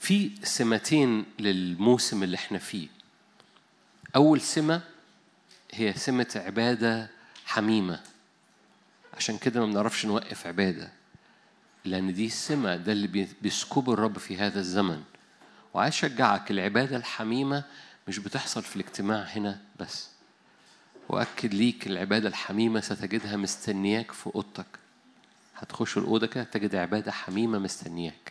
في سمتين للموسم اللي احنا فيه أول سمة هي سمة عبادة حميمة عشان كده ما بنعرفش نوقف عبادة لأن دي السمة ده اللي بي- بيسكبه الرب في هذا الزمن وعايز أشجعك العبادة الحميمة مش بتحصل في الاجتماع هنا بس وأكد ليك العبادة الحميمة ستجدها مستنياك في أوضتك هتخش الأوضة كده تجد عبادة حميمة مستنياك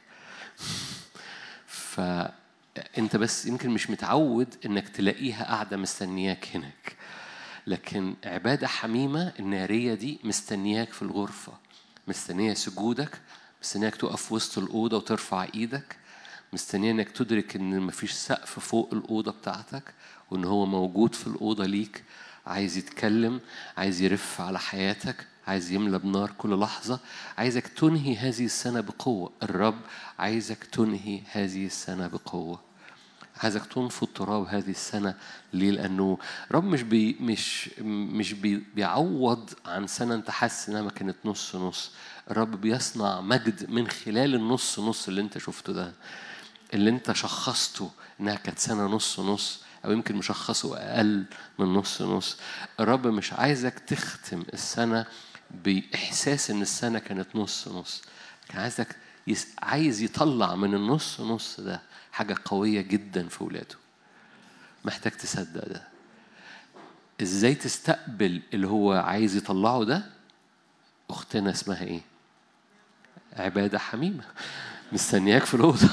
فأنت بس يمكن مش متعود إنك تلاقيها قاعدة مستنياك هناك لكن عبادة حميمة النارية دي مستنياك في الغرفة مستنية سجودك مستنياك تقف وسط الأوضة وترفع إيدك مستنية إنك تدرك إن مفيش سقف فوق الأوضة بتاعتك وإن هو موجود في الأوضة ليك عايز يتكلم عايز يرف على حياتك عايز يملى بنار كل لحظة عايزك تنهي هذه السنة بقوة الرب عايزك تنهي هذه السنة بقوة عايزك تنفض تراب هذه السنة ليه؟ لأنه رب مش بي مش مش بي بيعوض عن سنة أنت حاسس إنها ما كانت نص نص، الرب بيصنع مجد من خلال النص نص اللي أنت شفته ده، اللي أنت شخصته إنها كانت سنة نص نص أو يمكن مشخصه أقل من نص نص، الرب مش عايزك تختم السنة بإحساس إن السنة كانت نص نص، كان عايزك يس... عايز يطلع من النص نص ده حاجة قوية جدا في ولاده محتاج تصدق ده ازاي تستقبل اللي هو عايز يطلعه ده اختنا اسمها ايه عبادة حميمة مستنياك في الأوضة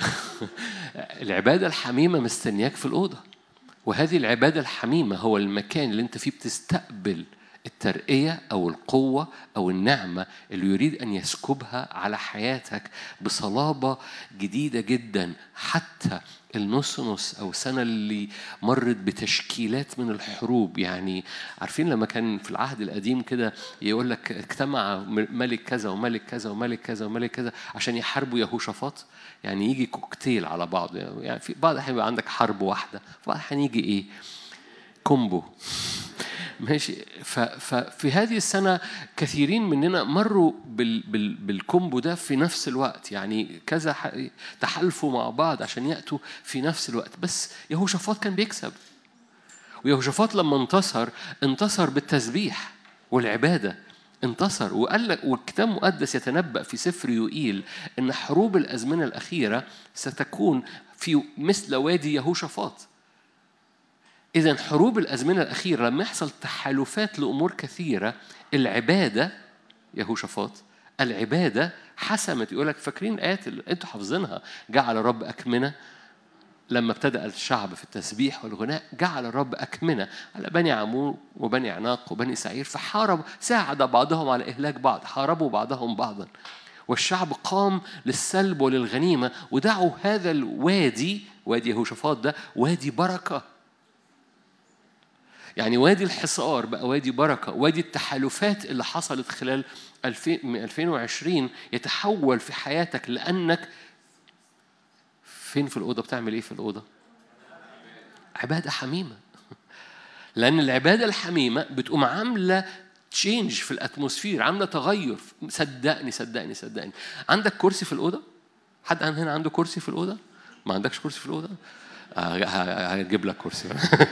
العبادة الحميمة مستنياك في الأوضة وهذه العبادة الحميمة هو المكان اللي انت فيه بتستقبل الترقية أو القوة أو النعمة اللي يريد أن يسكبها على حياتك بصلابة جديدة جدا حتى النص نص أو السنة اللي مرت بتشكيلات من الحروب يعني عارفين لما كان في العهد القديم كده يقول لك اجتمع ملك كذا وملك كذا وملك كذا وملك كذا عشان يحاربوا يهوشافاط يعني يجي كوكتيل على بعض يعني في بعض الأحيان يبقى عندك حرب واحدة في بعض الأحيان يجي إيه كومبو ماشي ف- ففي هذه السنة كثيرين مننا مروا بال بال بالكومبو ده في نفس الوقت يعني كذا ح- تحالفوا مع بعض عشان يأتوا في نفس الوقت بس يهوشافاط كان بيكسب ويهوشافاط لما انتصر انتصر بالتسبيح والعبادة انتصر وقال لك والكتاب المقدس يتنبأ في سفر يوئيل ان حروب الازمنه الاخيره ستكون في مثل وادي يهوشافاط إذا حروب الأزمنة الأخيرة لما يحصل تحالفات لأمور كثيرة العبادة يهوشافاط العبادة حسمت يقول لك فاكرين الآيات اللي أنتوا حافظينها جعل رب أكمنة لما ابتدأ الشعب في التسبيح والغناء جعل الرب أكمنة على بني عمون وبني عناق وبني سعير فحارب ساعد بعضهم على إهلاك بعض حاربوا بعضهم بعضا والشعب قام للسلب وللغنيمة ودعوا هذا الوادي وادي يهوشافاط ده وادي بركة يعني وادي الحصار بقى وادي بركة وادي التحالفات اللي حصلت خلال 2000 من 2020 يتحول في حياتك لأنك فين في الأوضة بتعمل إيه في الأوضة عبادة حميمة لأن العبادة الحميمة بتقوم عاملة تشينج في الاتموسفير عامله تغير صدقني صدقني صدقني عندك كرسي في الاوضه حد عن هنا عنده كرسي في الاوضه ما عندكش كرسي في الاوضه آه، ه- هجيب لك كرسي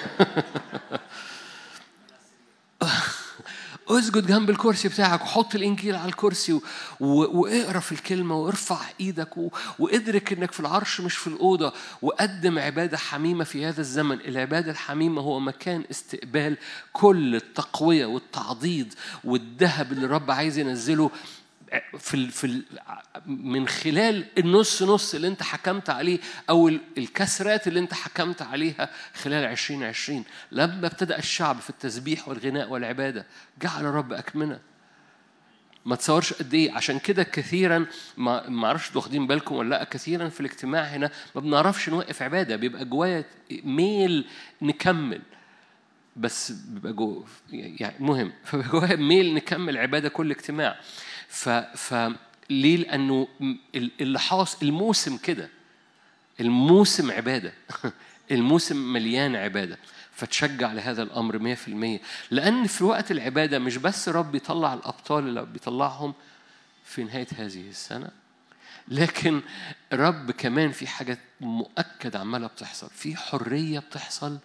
اسجد جنب الكرسي بتاعك وحط الانجيل على الكرسي و... و... واقرا في الكلمه وارفع ايدك و... وادرك انك في العرش مش في الاوضه وقدم عباده حميمه في هذا الزمن العباده الحميمه هو مكان استقبال كل التقويه والتعضيد والذهب اللي الرب عايز ينزله في ال... في ال... من خلال النص نص اللي انت حكمت عليه او ال- الكسرات اللي انت حكمت عليها خلال 2020 لما ابتدأ الشعب في التسبيح والغناء والعباده جعل الرب اكمنه ما تصورش قد ايه عشان كده كثيرا ما ما اعرفش انتوا واخدين بالكم ولا لا كثيرا في الاجتماع هنا ما بنعرفش نوقف عباده بيبقى جوايا ميل نكمل بس بيبقى جو يعني مهم فبيبقى جوايا ميل نكمل عباده كل اجتماع ف ف ليه؟ لانه م- ال- اللي حاصل الموسم كده الموسم عباده الموسم مليان عباده فتشجع لهذا الامر 100% لان في وقت العباده مش بس رب يطلع الابطال اللي بيطلعهم في نهايه هذه السنه لكن رب كمان في حاجات مؤكد عمالة بتحصل في حرية بتحصل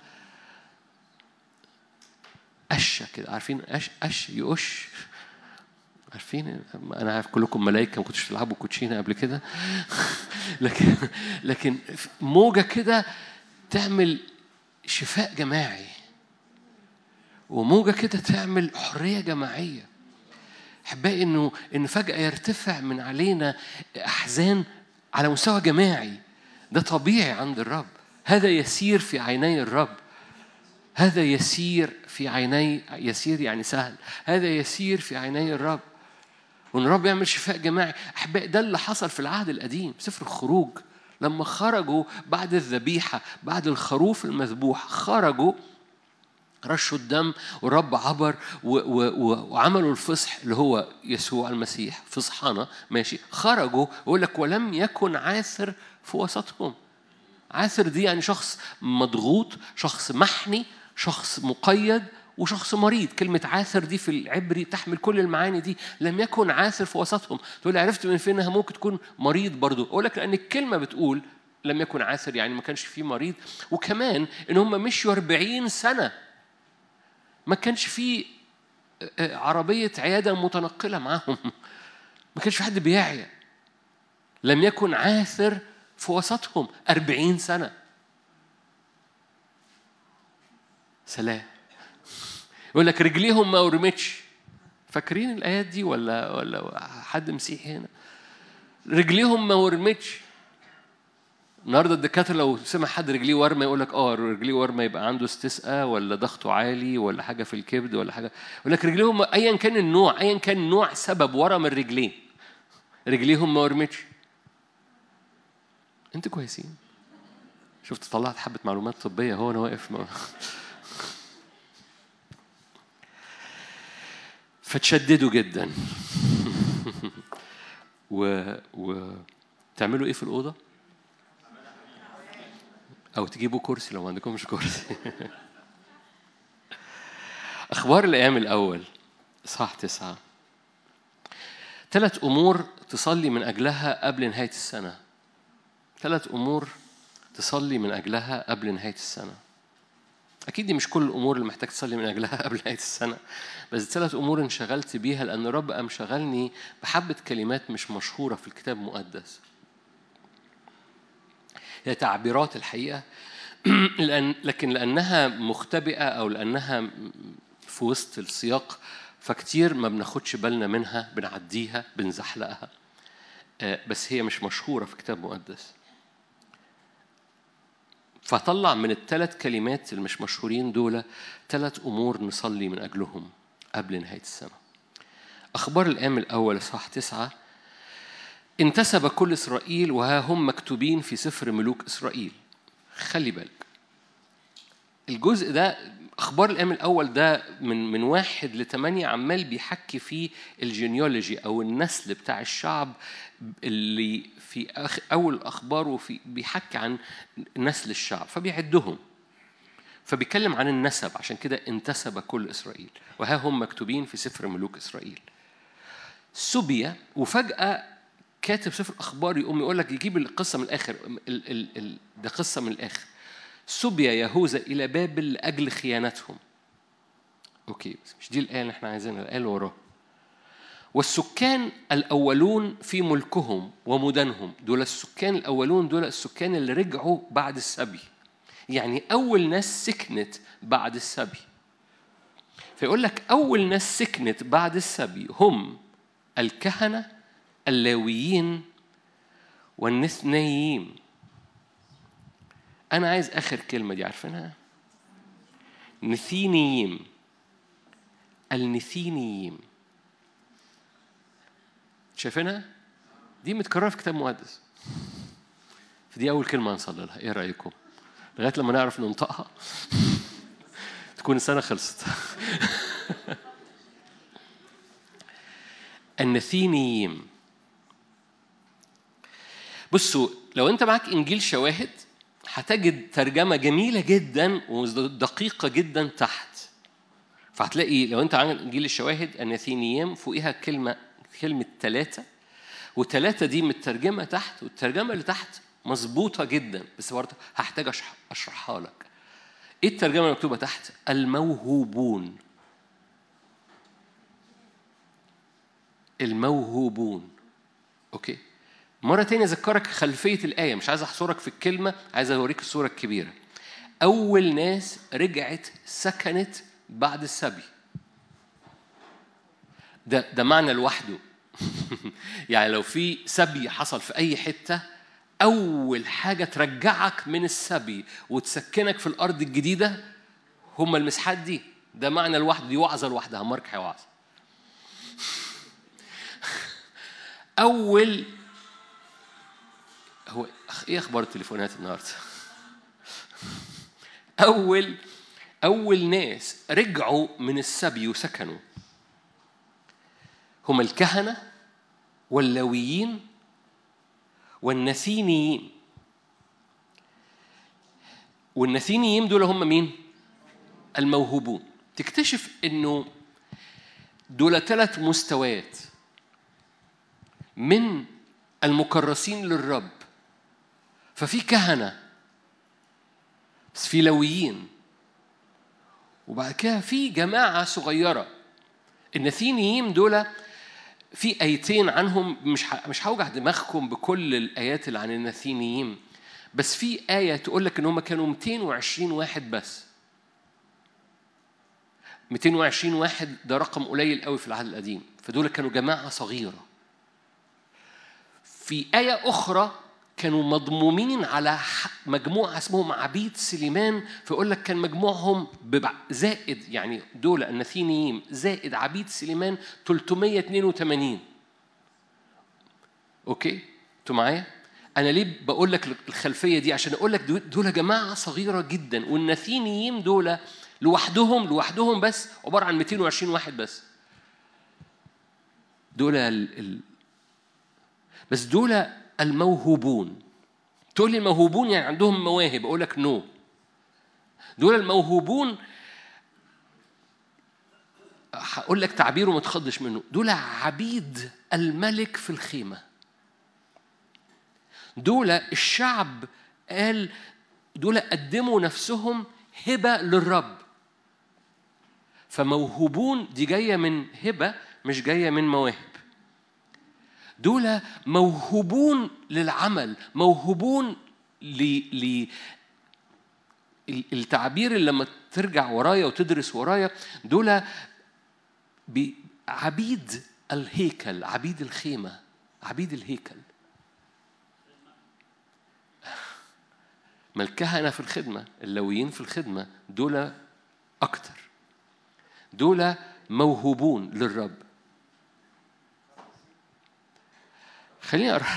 قشة كده عارفين قش قش يقش عارفين انا عارف كلكم ملائكه ما كنتش تلعبوا كوتشينه قبل كده لكن لكن موجه كده تعمل شفاء جماعي وموجه كده تعمل حريه جماعيه احبائي انه ان فجاه يرتفع من علينا احزان على مستوى جماعي ده طبيعي عند الرب هذا يسير في عيني الرب هذا يسير في عيني يسير يعني سهل هذا يسير في عيني الرب وان الرب يعمل شفاء جماعي احبائي ده اللي حصل في العهد القديم سفر الخروج لما خرجوا بعد الذبيحه بعد الخروف المذبوح خرجوا رشوا الدم والرب عبر و و وعملوا الفصح اللي هو يسوع المسيح فصحنا ماشي خرجوا يقول لك ولم يكن عاثر في وسطهم عاثر دي يعني شخص مضغوط شخص محني شخص مقيد وشخص مريض كلمة عاثر دي في العبري تحمل كل المعاني دي لم يكن عاثر في وسطهم تقول عرفت من فين انها ممكن تكون مريض برضو اقول لك لان الكلمة بتقول لم يكن عاثر يعني ما كانش فيه مريض وكمان ان هم مشوا 40 سنة ما كانش فيه عربية عيادة متنقلة معاهم ما كانش في حد بيعيا لم يكن عاثر في وسطهم أربعين سنة سلام يقول لك رجليهم ما ورمتش فاكرين الآيات دي ولا ولا حد مسيحي هنا رجليهم ما ورمتش النهارده الدكاتره لو سمع حد رجليه ورمه يقول لك اه رجليه ورمه يبقى عنده استسقاء ولا ضغطه عالي ولا حاجه في الكبد ولا حاجه يقول لك رجليهم ايا كان النوع ايا كان نوع سبب ورم الرجلين رجليهم ما ورمتش انتوا كويسين شفت طلعت حبه معلومات طبيه هو انا واقف ما. فتشددوا جدا و... و... تعملوا ايه في الاوضه او تجيبوا كرسي لو ما عندكمش كرسي اخبار الايام الاول اصحاح تسعه ثلاث امور تصلي من اجلها قبل نهايه السنه ثلاث امور تصلي من اجلها قبل نهايه السنه اكيد دي مش كل الامور اللي محتاج تصلي من اجلها قبل نهايه السنه بس ثلاث امور انشغلت بيها لان الرب قام شغلني بحبه كلمات مش مشهوره في الكتاب المقدس هي تعبيرات الحقيقه لأن لكن لانها مختبئه او لانها في وسط السياق فكتير ما بناخدش بالنا منها بنعديها بنزحلقها بس هي مش مشهوره في كتاب مقدس فطلع من الثلاث كلمات اللي مش مشهورين دول ثلاث امور نصلي من اجلهم قبل نهايه السنه اخبار الأيام الاول صح تسعه انتسب كل اسرائيل وها هم مكتوبين في سفر ملوك اسرائيل خلي بالك الجزء ده اخبار الايام الاول ده من من واحد لثمانيه عمال بيحكي فيه الجينيولوجي او النسل بتاع الشعب اللي في اول اخباره في بيحكي عن نسل الشعب فبيعدهم فبيتكلم عن النسب عشان كده انتسب كل اسرائيل وها هم مكتوبين في سفر ملوك اسرائيل سبي وفجاه كاتب سفر الاخبار يقوم يقول لك يجيب القصه من الاخر ال ال ال ده قصه من الاخر سبي يهوذا الى بابل لاجل خيانتهم اوكي بس مش دي الايه اللي احنا عايزينها الايه اللي وراها والسكان الأولون في ملكهم ومدنهم دول السكان الأولون دول السكان اللي رجعوا بعد السبي يعني أول ناس سكنت بعد السبي فيقول لك أول ناس سكنت بعد السبي هم الكهنة اللاويين والنثنيين أنا عايز آخر كلمة دي عارفينها نثينيين النثينيين شايفينها؟ دي متكررة في كتاب مقدس. فدي أول كلمة هنصلي لها، إيه رأيكم؟ لغاية لما نعرف ننطقها تكون السنة خلصت. النثينيين بصوا لو أنت معاك إنجيل شواهد هتجد ترجمة جميلة جدا ودقيقة جدا تحت. فهتلاقي لو أنت عندك إنجيل الشواهد النثينيين فوقيها كلمة كلمة ثلاثة وثلاثة دي مترجمة تحت والترجمة اللي تحت مظبوطة جدا بس برضه هحتاج أشرح أشرحها لك إيه الترجمة المكتوبة تحت؟ الموهوبون الموهوبون أوكي مرة تانية أذكرك خلفية الآية مش عايز أحصرك في الكلمة عايز أوريك الصورة الكبيرة أول ناس رجعت سكنت بعد السبي ده ده معنى لوحده يعني لو في سبي حصل في أي حتة أول حاجة ترجعك من السبي وتسكنك في الأرض الجديدة هم المسحات دي ده معنى لوحده دي وعظة لوحدها مارك هيوعظ أول هو إيه أخبار التليفونات النهاردة؟ أول أول ناس رجعوا من السبي وسكنوا هم الكهنة واللويين والنسينيين والنسينيين دول هم مين؟ الموهوبون تكتشف انه دول ثلاث مستويات من المكرسين للرب ففي كهنة بس في لويين وبعد كده في جماعة صغيرة النثينيين دول في آيتين عنهم مش مش هوجع دماغكم بكل الآيات اللي عن النثينيين بس في آية تقول لك إن هم كانوا 220 واحد بس 220 واحد ده رقم قليل قوي في العهد القديم فدول كانوا جماعة صغيرة في آية أخرى كانوا مضمومين على مجموعة اسمهم عبيد سليمان فيقول لك كان مجموعهم زائد يعني دول النثينيين زائد عبيد سليمان 382 اوكي انتوا معايا؟ أنا ليه بقول لك الخلفية دي عشان أقول لك دول جماعة صغيرة جدا والنثينيين دول لوحدهم لوحدهم بس عبارة عن 220 واحد بس دول ال... بس دول الموهوبون تقول لي الموهوبون يعني عندهم مواهب اقول لك نو دول الموهوبون هقول لك تعبير وما تخضش منه دول عبيد الملك في الخيمه دول الشعب قال دول قدموا نفسهم هبه للرب فموهوبون دي جايه من هبه مش جايه من مواهب دول موهوبون للعمل موهوبون ل... ل... التعبير اللي لما ترجع ورايا وتدرس ورايا دول عبيد الهيكل عبيد الخيمة عبيد الهيكل ما الكهنة في الخدمة اللويين في الخدمة دول أكتر دول موهوبون للرب خليني اقرا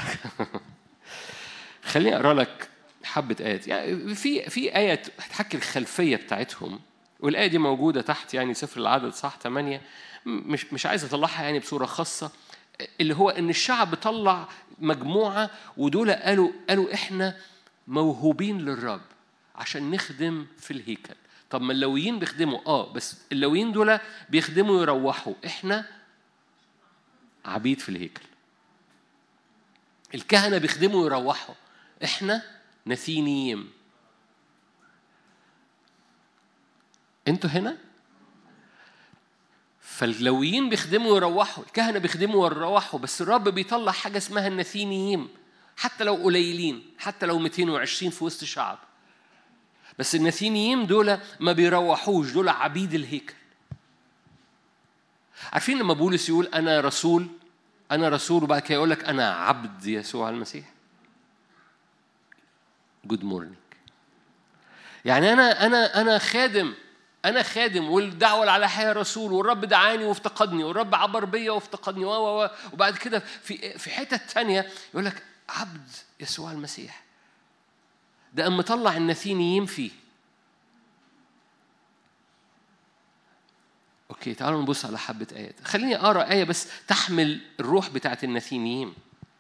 خليني اقرا لك حبه ايات يعني في في ايه تحكي الخلفيه بتاعتهم والايه دي موجوده تحت يعني سفر العدد صح 8 مش مش عايز اطلعها يعني بصوره خاصه اللي هو ان الشعب طلع مجموعه ودول قالوا قالوا احنا موهوبين للرب عشان نخدم في الهيكل طب ما اللويين بيخدموا اه بس اللويين دول بيخدموا يروحوا احنا عبيد في الهيكل الكهنة بيخدموا ويروحوا احنا نثينيين انتوا هنا فاللويين بيخدموا ويروحوا الكهنة بيخدموا ويروحوا بس الرب بيطلع حاجة اسمها النثينيين حتى لو قليلين حتى لو 220 في وسط شعب بس النثينيين دول ما بيروحوش دول عبيد الهيكل عارفين لما بولس يقول أنا رسول أنا رسول وبعد كده يقول لك أنا عبد يسوع المسيح جود مورنينج يعني أنا أنا أنا خادم أنا خادم والدعوة اللي على حياة رسول والرب دعاني وافتقدني والرب عبر بيا وافتقدني و وبعد كده في في حتة تانية يقول لك عبد يسوع المسيح ده أما طلع النثينيين فيه اوكي تعالوا نبص على حبه ايات خليني اقرا ايه بس تحمل الروح بتاعت النثينيين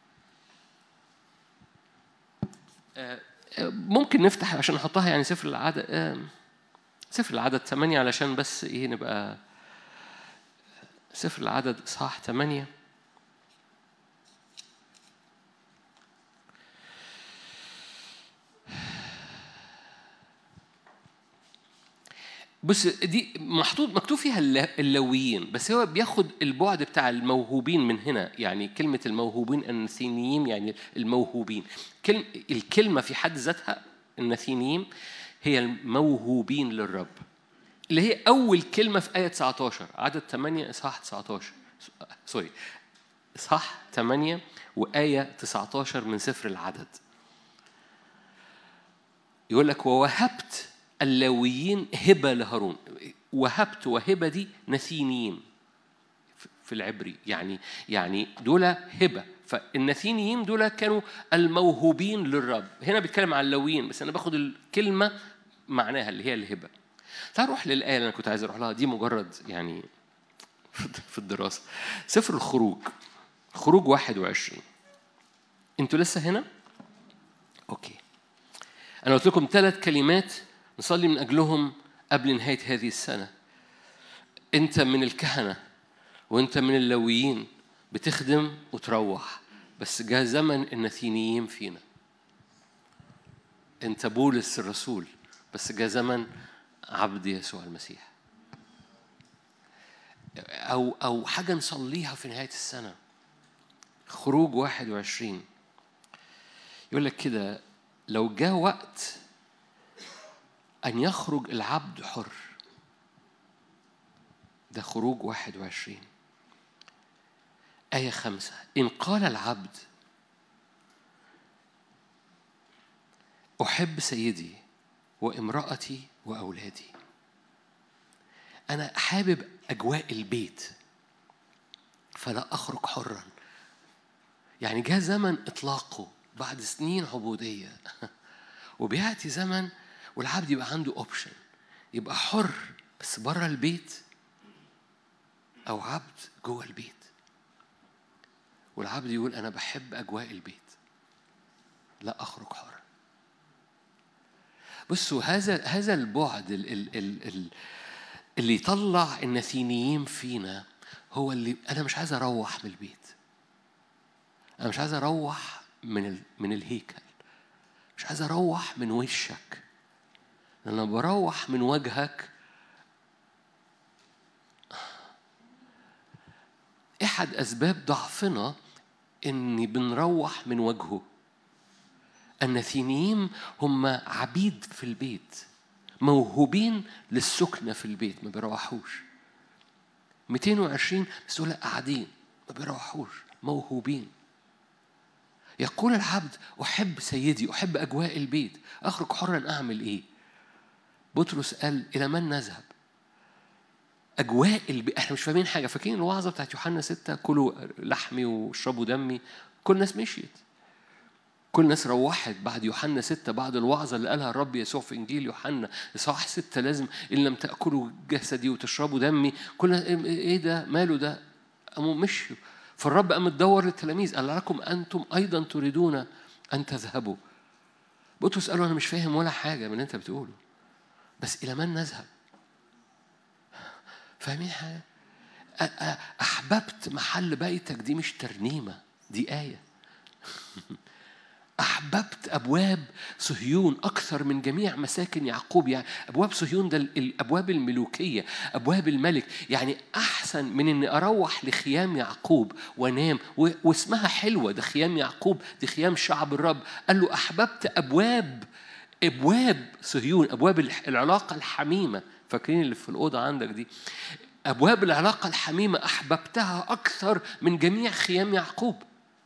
آه، آه، ممكن نفتح عشان نحطها يعني سفر العدد آه، سفر العدد ثمانية علشان بس ايه نبقى سفر العدد اصحاح ثمانية بص دي محطوط مكتوب فيها الل- اللويين بس هو بياخد البعد بتاع الموهوبين من هنا يعني كلمة الموهوبين النثينيين يعني الموهوبين كلم الكلمة في حد ذاتها النثينيين هي الموهوبين للرب اللي هي أول كلمة في آية 19 عدد 8 إصحاح 19 سوري إصحاح 8 وآية 19 من سفر العدد يقول لك ووهبت اللاويين هبة لهارون وهبت وهبة دي نثينيين في العبري يعني يعني دول هبة فالنثينيين دول كانوا الموهوبين للرب هنا بيتكلم عن اللاويين بس أنا باخد الكلمة معناها اللي هي الهبة تعال نروح للآية اللي أنا كنت عايز أروح لها دي مجرد يعني في الدراسة سفر الخروج خروج 21 انتوا لسه هنا؟ اوكي انا قلت لكم ثلاث كلمات نصلي من اجلهم قبل نهايه هذه السنه انت من الكهنه وانت من اللويين بتخدم وتروح بس جاء زمن النثينيين فينا انت بولس الرسول بس جاء زمن عبد يسوع المسيح او او حاجه نصليها في نهايه السنه خروج 21 يقول لك كده لو جاء وقت أن يخرج العبد حر ده خروج 21 آية خمسة إن قال العبد أحب سيدي وامرأتي وأولادي أنا حابب أجواء البيت فلا أخرج حرا يعني جاء زمن إطلاقه بعد سنين عبودية وبيأتي زمن والعبد يبقى عنده اوبشن يبقى حر بس بره البيت أو عبد جوه البيت والعبد يقول أنا بحب أجواء البيت لا أخرج حر بصوا هذا هذا البعد ال ال ال ال اللي يطلع النثينيين فينا هو اللي أنا مش عايز أروح من البيت أنا مش عايز أروح من ال من الهيكل مش عايز أروح من وشك لأن بروح من وجهك أحد أسباب ضعفنا إني بنروح من وجهه النثينيين هم عبيد في البيت موهوبين للسكنة في البيت ما بيروحوش 220 بس دول قاعدين ما بيروحوش موهوبين يقول العبد أحب سيدي أحب أجواء البيت أخرج حرا أعمل إيه بطرس قال إلى من نذهب أجواء البيت إحنا مش فاهمين حاجة فاكرين الوعظة بتاعت يوحنا ستة كلوا لحمي واشربوا دمي كل الناس مشيت كل الناس روحت بعد يوحنا ستة بعد الوعظة اللي قالها الرب يسوع في إنجيل يوحنا إصحاح ستة لازم إن لم تأكلوا جسدي وتشربوا دمي كل إيه ده ماله ده قاموا مشوا فالرب قام تدور للتلاميذ قال لكم أنتم أيضا تريدون أن تذهبوا بطرس قال له أنا مش فاهم ولا حاجة من اللي أنت بتقوله بس إلى من نذهب فاهمين حاجة أحببت محل بيتك دي مش ترنيمة دي آية أحببت أبواب صهيون أكثر من جميع مساكن يعقوب يعني أبواب صهيون ده الأبواب الملوكية أبواب الملك يعني أحسن من إني أروح لخيام يعقوب وأنام واسمها حلوة ده خيام يعقوب دي خيام شعب الرب قال له أحببت أبواب أبواب صهيون أبواب العلاقة الحميمة فاكرين اللي في الأوضة عندك دي أبواب العلاقة الحميمة أحببتها أكثر من جميع خيام يعقوب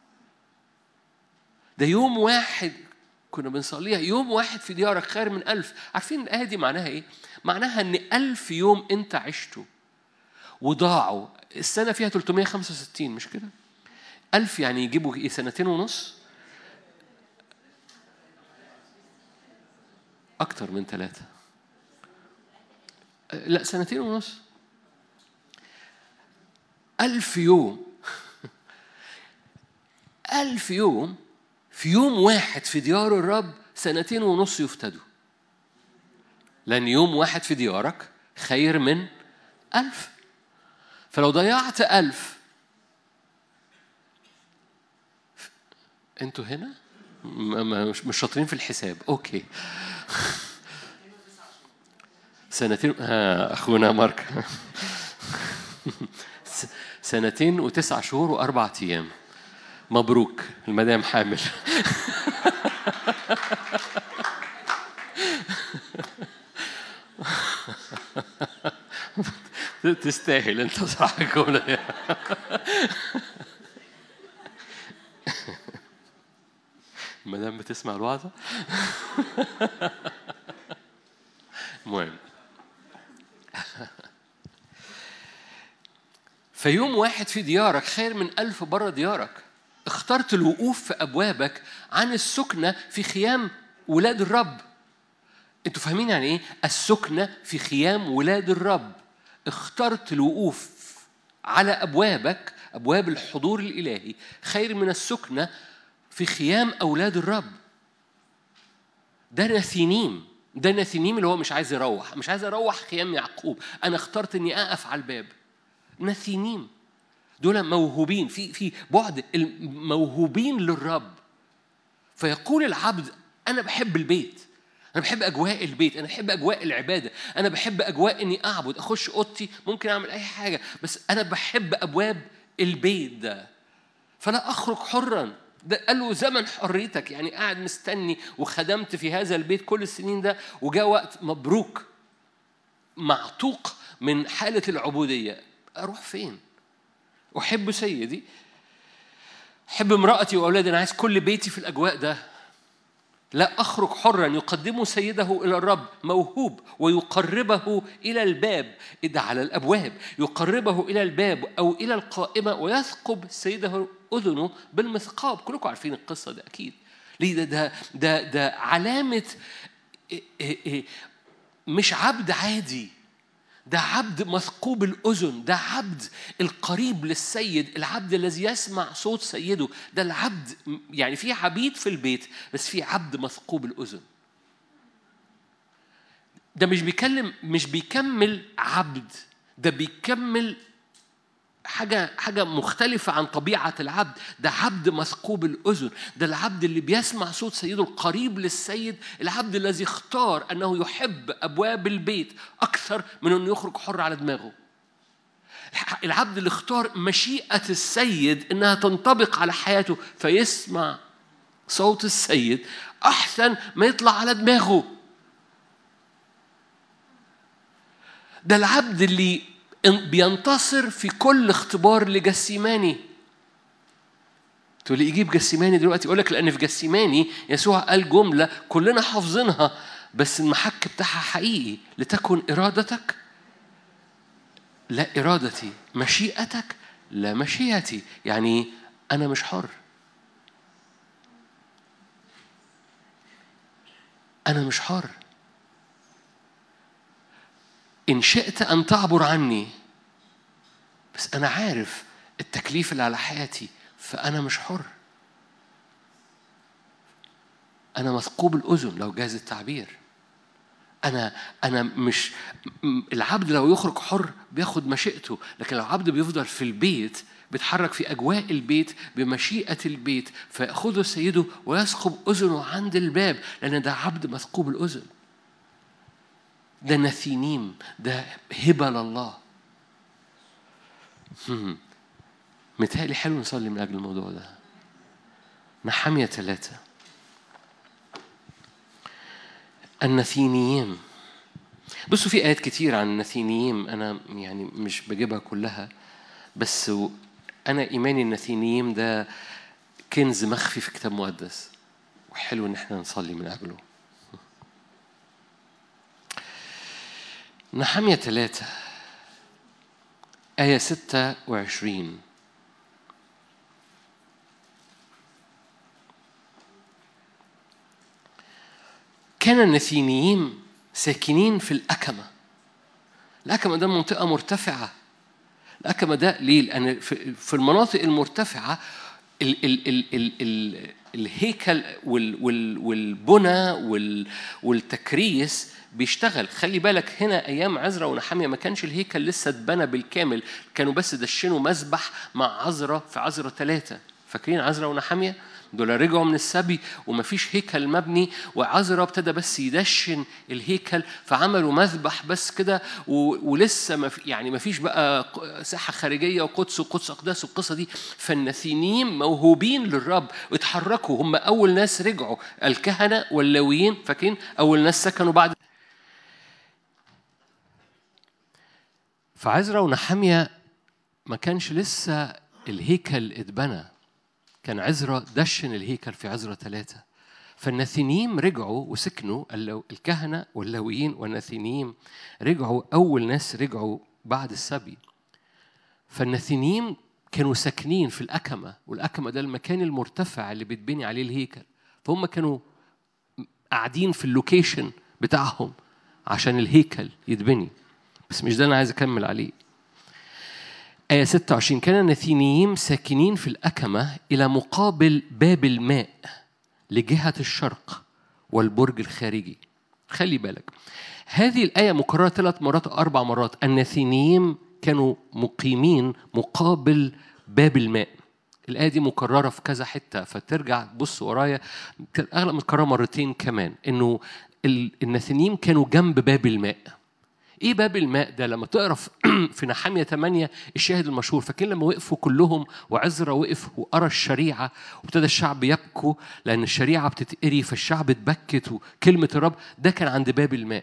ده يوم واحد كنا بنصليها يوم واحد في ديارك خير من ألف عارفين الآية دي معناها إيه؟ معناها إن ألف يوم أنت عشته وضاعوا السنة فيها 365 مش كده؟ ألف يعني يجيبوا إيه سنتين ونص؟ أكتر من ثلاثة لا سنتين ونص ألف يوم ألف يوم في يوم واحد في ديار الرب سنتين ونص يفتدوا لأن يوم واحد في ديارك خير من ألف فلو ضيعت ألف أنتوا هنا مش مش شاطرين في الحساب أوكي سنتين آه أخونا مارك سنتين وتسع شهور وأربعة أيام مبروك المدام حامل تستاهل انت صح الجملة المدام بتسمع الوعظة المهم فيوم واحد في ديارك خير من ألف بره ديارك اخترت الوقوف في أبوابك عن السكنة في خيام ولاد الرب انتوا فاهمين يعني ايه السكنة في خيام ولاد الرب اخترت الوقوف على أبوابك أبواب الحضور الإلهي خير من السكنة في خيام أولاد الرب ده نثينيم ده نثينيم اللي هو مش عايز يروح مش عايز أروح خيام يعقوب أنا اخترت إني أقف على الباب نثينيم دول موهوبين في في بعد الموهوبين للرب فيقول العبد أنا بحب البيت أنا بحب أجواء البيت، أنا بحب أجواء العبادة، أنا بحب أجواء إني أعبد، أخش أوضتي ممكن أعمل أي حاجة، بس أنا بحب أبواب البيت ده. فلا أخرج حرا، ده قال له زمن حريتك يعني قاعد مستني وخدمت في هذا البيت كل السنين ده وجاء وقت مبروك معتوق من حالة العبودية أروح فين؟ أحب سيدي أحب امرأتي وأولادي أنا عايز كل بيتي في الأجواء ده لا أخرج حرا يقدم سيده إلى الرب موهوب ويقربه إلى الباب إذا على الأبواب يقربه إلى الباب أو إلى القائمة ويثقب سيده أذنه بالمثقاب كلكم عارفين القصة ده أكيد ليه ده ده ده, ده علامة إيه، إيه، إيه، مش عبد عادي ده عبد مثقوب الأذن ده عبد القريب للسيد العبد الذي يسمع صوت سيده ده العبد يعني في عبيد في البيت بس في عبد مثقوب الأذن ده مش بيكلم مش بيكمل عبد ده بيكمل حاجة حاجة مختلفة عن طبيعة العبد، ده عبد مثقوب الأذن، ده العبد اللي بيسمع صوت سيده القريب للسيد، العبد الذي اختار أنه يحب أبواب البيت أكثر من أنه يخرج حر على دماغه. العبد اللي اختار مشيئة السيد إنها تنطبق على حياته فيسمع صوت السيد أحسن ما يطلع على دماغه. ده العبد اللي بينتصر في كل اختبار لجسيماني تقول لي يجيب جسيماني دلوقتي يقول لك لان في جسيماني يسوع قال جمله كلنا حافظينها بس المحك بتاعها حقيقي لتكن ارادتك لا ارادتي مشيئتك لا مشيئتي يعني انا مش حر انا مش حر إن شئت أن تعبر عني بس أنا عارف التكليف اللي على حياتي فأنا مش حر أنا مثقوب الأذن لو جاز التعبير أنا أنا مش العبد لو يخرج حر بياخد مشيئته لكن لو عبد بيفضل في البيت بيتحرك في أجواء البيت بمشيئة البيت فيأخذه سيده ويثقب أذنه عند الباب لأن ده عبد مثقوب الأذن ده نثينيم ده هبة لله متهيألي حلو نصلي من أجل الموضوع ده نحمية ثلاثة النثينيين بصوا في آيات كتير عن النثينيين أنا يعني مش بجيبها كلها بس أنا إيماني النثينيين ده كنز مخفي في كتاب مقدس وحلو إن احنا نصلي من أجله نحمية ثلاثة آية ستة وعشرين كان النثينيين ساكنين في الأكمة الأكمة ده منطقة مرتفعة الأكمة ده ليه؟ لأن في المناطق المرتفعة ال ال ال ال ال الهيكل والبنى والتكريس بيشتغل خلي بالك هنا ايام عزرا ونحاميه ما كانش الهيكل لسه اتبنى بالكامل كانوا بس دشنوا مسبح مع عزرا في عزرا ثلاثه فاكرين عزرا ونحامية دول رجعوا من السبي ومفيش هيكل مبني وعزرا ابتدى بس يدشن الهيكل فعملوا مذبح بس كده ولسه مف يعني مفيش بقى ساحه خارجيه وقدس وقدس اقداس والقصه دي فالنثينيم موهوبين للرب اتحركوا هم اول ناس رجعوا الكهنه واللاويين فاكرين اول ناس سكنوا بعد فعزرا ونحاميه ما كانش لسه الهيكل اتبنى كان عزرا دشن الهيكل في عزرا ثلاثة فالنثينيم رجعوا وسكنوا الكهنة واللاويين والنثينيم رجعوا أول ناس رجعوا بعد السبي فالنثينيم كانوا ساكنين في الأكمة والأكمة ده المكان المرتفع اللي بيتبني عليه الهيكل فهم كانوا قاعدين في اللوكيشن بتاعهم عشان الهيكل يتبني بس مش ده أنا عايز أكمل عليه آية 26 كان النثينيين ساكنين في الأكمة إلى مقابل باب الماء لجهة الشرق والبرج الخارجي خلي بالك هذه الآية مكررة ثلاث مرات أو أربع مرات النثينيين كانوا مقيمين مقابل باب الماء الآية دي مكررة في كذا حتة فترجع تبص ورايا أغلب متكررة مرتين كمان إنه النثينيين كانوا جنب باب الماء ايه باب الماء ده لما تقرا في نحاميه 8 الشاهد المشهور فاكرين لما وقفوا كلهم وعزرا وقف وقرا الشريعه وابتدى الشعب يبكوا لان الشريعه بتتقري فالشعب اتبكت وكلمه الرب ده كان عند باب الماء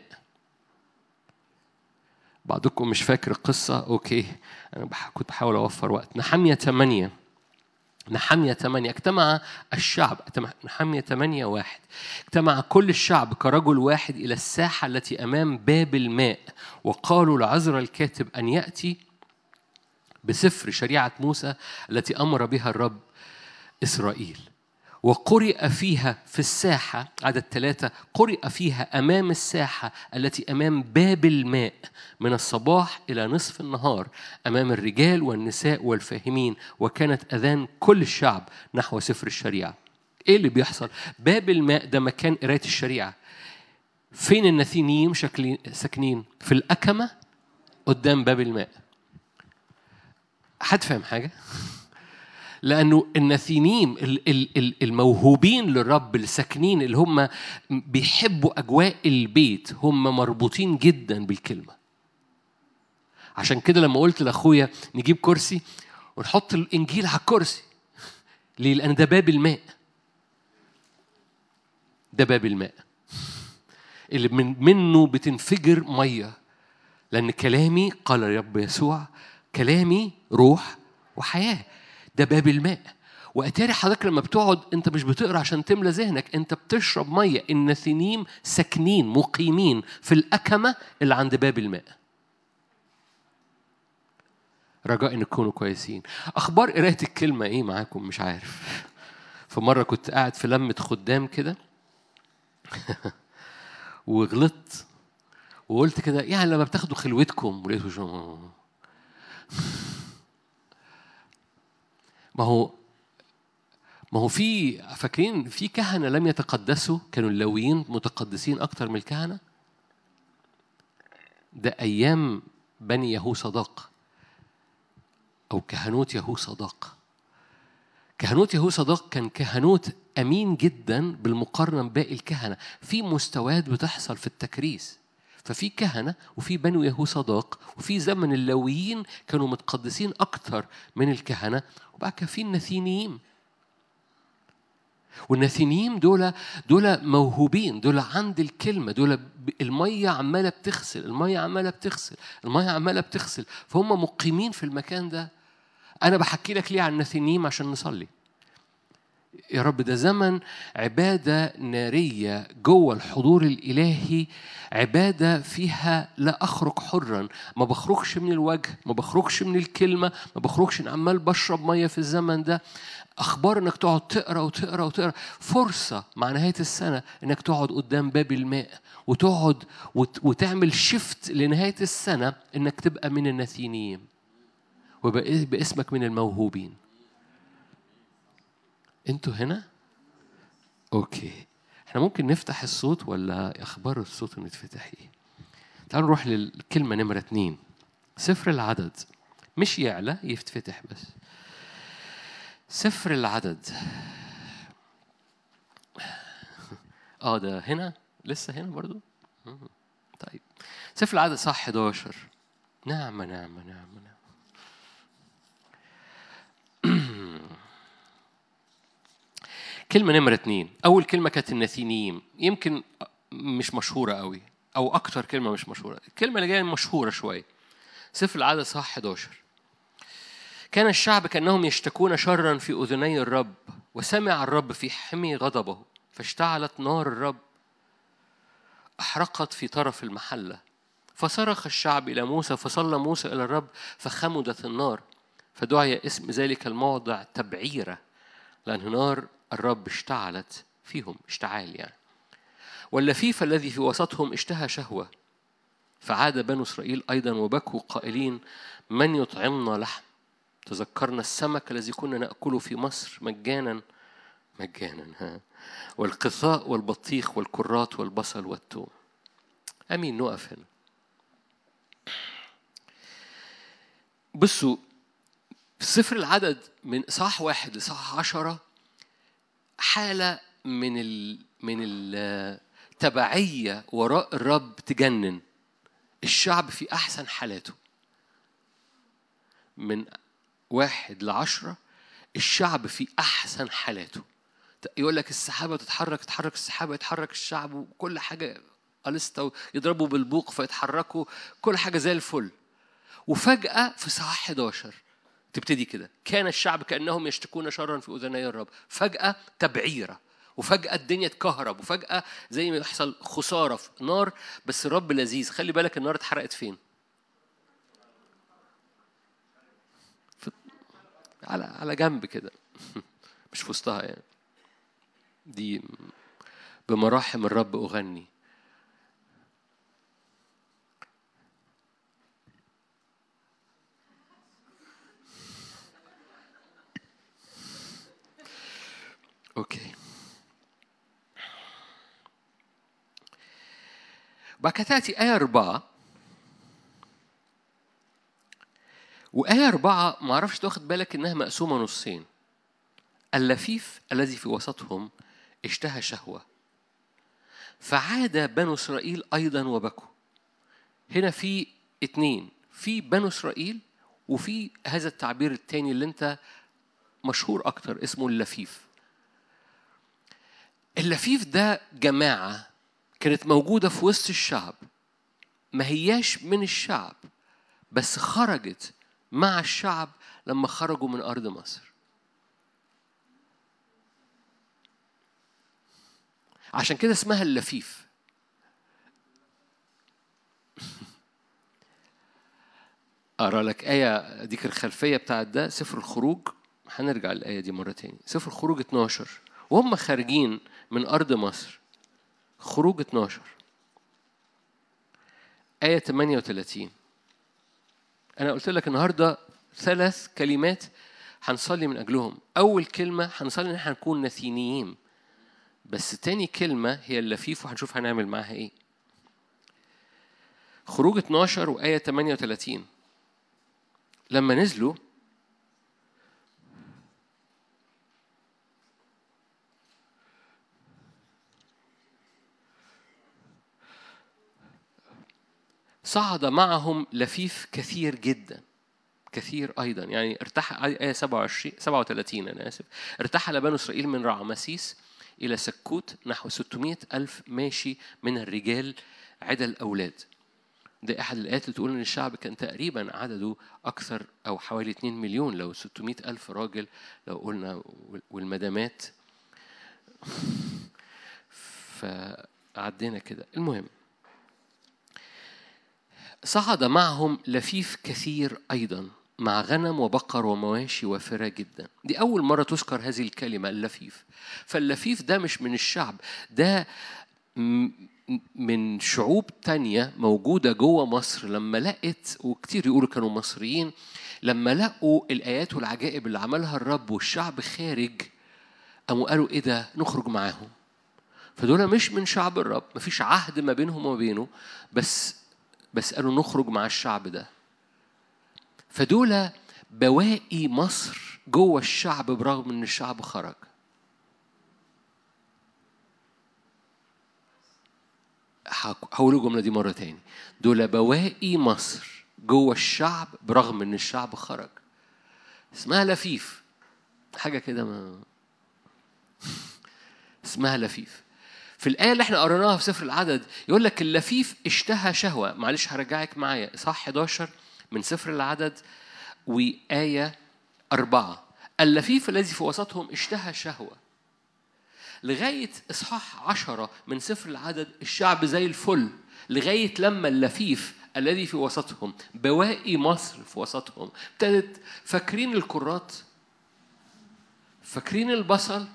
بعضكم مش فاكر القصه اوكي انا كنت بحاول اوفر وقت نحاميه 8 نحمية ثمانية اجتمع الشعب نحمية ثمانية واحد اجتمع كل الشعب كرجل واحد إلى الساحة التي أمام باب الماء وقالوا لعزر الكاتب أن يأتي بسفر شريعة موسى التي أمر بها الرب إسرائيل وقرئ فيها في الساحة عدد ثلاثة قرئ فيها أمام الساحة التي أمام باب الماء من الصباح إلى نصف النهار أمام الرجال والنساء والفاهمين وكانت أذان كل الشعب نحو سفر الشريعة إيه اللي بيحصل؟ باب الماء ده مكان قراية الشريعة فين النثينيين ساكنين؟ في الأكمة قدام باب الماء حد فاهم حاجة؟ لأنه النثينيم الموهوبين للرب الساكنين اللي هم بيحبوا أجواء البيت هم مربوطين جدا بالكلمة عشان كده لما قلت لأخويا نجيب كرسي ونحط الإنجيل على الكرسي ليه؟ لأن ده باب الماء ده باب الماء اللي من منه بتنفجر ميه لأن كلامي قال الرب يسوع كلامي روح وحياة ده باب الماء واتاري حضرتك لما بتقعد انت مش بتقرا عشان تملى ذهنك انت بتشرب ميه النثينيم ساكنين مقيمين في الاكمه اللي عند باب الماء رجاء ان تكونوا كويسين اخبار قرايه الكلمه ايه معاكم مش عارف فمره كنت قاعد في لمه خدام كده وغلطت وقلت كده يعني لما بتاخدوا خلوتكم ولقيته شو ما هو ما هو في فاكرين في كهنة لم يتقدسوا كانوا اللاويين متقدسين أكتر من الكهنة ده أيام بني يهو صداق أو كهنوت يهو صداق كهنوت يهو صداق كان كهنوت أمين جدا بالمقارنة بباقي الكهنة في مستويات بتحصل في التكريس ففي كهنة وفي بنو يهو صداق وفي زمن اللاويين كانوا متقدسين أكتر من الكهنة وبعد كده في النثينيين والنثينيين دول دول موهوبين دول عند الكلمه دول الميه عماله بتغسل الميه عماله بتغسل الميه عماله بتغسل فهم مقيمين في المكان ده انا بحكي لك ليه عن النثينيين عشان نصلي يا رب ده زمن عبادة نارية جوه الحضور الإلهي عبادة فيها لا أخرج حرا ما بخرجش من الوجه ما بخرجش من الكلمة ما بخرجش إن عمال بشرب مية في الزمن ده أخبار إنك تقعد تقرأ وتقرأ وتقرأ فرصة مع نهاية السنة إنك تقعد قدام باب الماء وتقعد وتعمل شفت لنهاية السنة إنك تبقى من النثينيين وباسمك من الموهوبين انتوا هنا؟ اوكي احنا ممكن نفتح الصوت ولا اخبار الصوت انه يتفتح ايه؟ تعالوا نروح للكلمة نمرة اتنين سفر العدد مش يعلى يفتفتح بس سفر العدد اه ده هنا لسه هنا برضو طيب سفر العدد صح 11 نعمة نعمة نعمة نعمة كلمة نمرة اتنين أول كلمة كانت النثينيين يمكن مش مشهورة قوي أو أكتر كلمة مش مشهورة الكلمة اللي جاية مشهورة شوية سفر العدد صح 11 كان الشعب كأنهم يشتكون شرا في أذني الرب وسمع الرب في حمي غضبه فاشتعلت نار الرب أحرقت في طرف المحلة فصرخ الشعب إلى موسى فصلى موسى إلى الرب فخمدت النار فدعي اسم ذلك الموضع تبعيرة لأن نار الرب اشتعلت فيهم اشتعال يعني واللفيف الذي في وسطهم اشتهى شهوة فعاد بنو إسرائيل أيضا وبكوا قائلين من يطعمنا لحم تذكرنا السمك الذي كنا نأكله في مصر مجانا مجانا ها والقثاء والبطيخ والكرات والبصل والثوم امين نقف هنا بصوا في سفر العدد من اصحاح واحد لاصحاح عشرة حالة من ال من التبعية وراء الرب تجنن الشعب في أحسن حالاته من واحد لعشرة الشعب في أحسن حالاته يقول لك السحابة تتحرك تتحرك السحابة يتحرك الشعب وكل حاجة ألستا يضربوا بالبوق فيتحركوا كل حاجة زي الفل وفجأة في ساعة 11 تبتدي كده كان الشعب كأنهم يشتكون شرا في أذني الرب فجأة تبعيرة وفجأة الدنيا تكهرب وفجأة زي ما يحصل خسارة في نار بس الرب لذيذ خلي بالك النار اتحرقت فين على على جنب كده مش في وسطها يعني دي بمراحم الرب أغني أوكي بعد كده تأتي آية أربعة وآية أربعة ما أعرفش تاخد بالك إنها مقسومة نصين اللفيف الذي في وسطهم اشتهى شهوة فعاد بنو إسرائيل أيضا وبكوا هنا في اتنين في بنو إسرائيل وفي هذا التعبير التاني اللي انت مشهور أكتر اسمه اللفيف اللفيف ده جماعة كانت موجودة في وسط الشعب ما هياش من الشعب بس خرجت مع الشعب لما خرجوا من أرض مصر عشان كده اسمها اللفيف أقرأ لك آية ديك الخلفية بتاعت ده سفر الخروج هنرجع للآية دي مرة تاني سفر الخروج 12 وهم خارجين من أرض مصر خروج 12 آية 38 أنا قلت لك النهاردة ثلاث كلمات هنصلي من أجلهم أول كلمة هنصلي إن احنا نكون نثينيين بس تاني كلمة هي اللفيف وهنشوف هنعمل معاها إيه خروج 12 وآية 38 لما نزلوا صعد معهم لفيف كثير جدا كثير ايضا يعني ارتحل ايه 27 37 انا اسف ارتحل بنو اسرائيل من رعمسيس الى سكوت نحو 600 الف ماشي من الرجال عدا الاولاد ده احد الايات اللي تقول ان الشعب كان تقريبا عدده اكثر او حوالي 2 مليون لو 600 الف راجل لو قلنا والمدامات فعدينا كده المهم صعد معهم لفيف كثير أيضا مع غنم وبقر ومواشي وافرة جدا دي أول مرة تذكر هذه الكلمة اللفيف فاللفيف ده مش من الشعب ده من شعوب تانية موجودة جوه مصر لما لقت وكتير يقولوا كانوا مصريين لما لقوا الآيات والعجائب اللي عملها الرب والشعب خارج قاموا قالوا إيه ده نخرج معاهم فدول مش من شعب الرب مفيش عهد ما بينهم وما بينه بس بس قالوا نخرج مع الشعب ده فدول بواقي مصر جوه الشعب برغم ان الشعب خرج هقول الجمله دي مره تاني دول بواقي مصر جوه الشعب برغم ان الشعب خرج اسمها لفيف حاجه كده ما اسمها لفيف في الآية اللي احنا قريناها في سفر العدد يقول لك اللفيف اشتهى شهوة معلش هرجعك معايا صح 11 من سفر العدد وآية أربعة اللفيف الذي في وسطهم اشتهى شهوة لغاية إصحاح عشرة من سفر العدد الشعب زي الفل لغاية لما اللفيف الذي في وسطهم بواقي مصر في وسطهم ابتدت فاكرين الكرات فاكرين البصل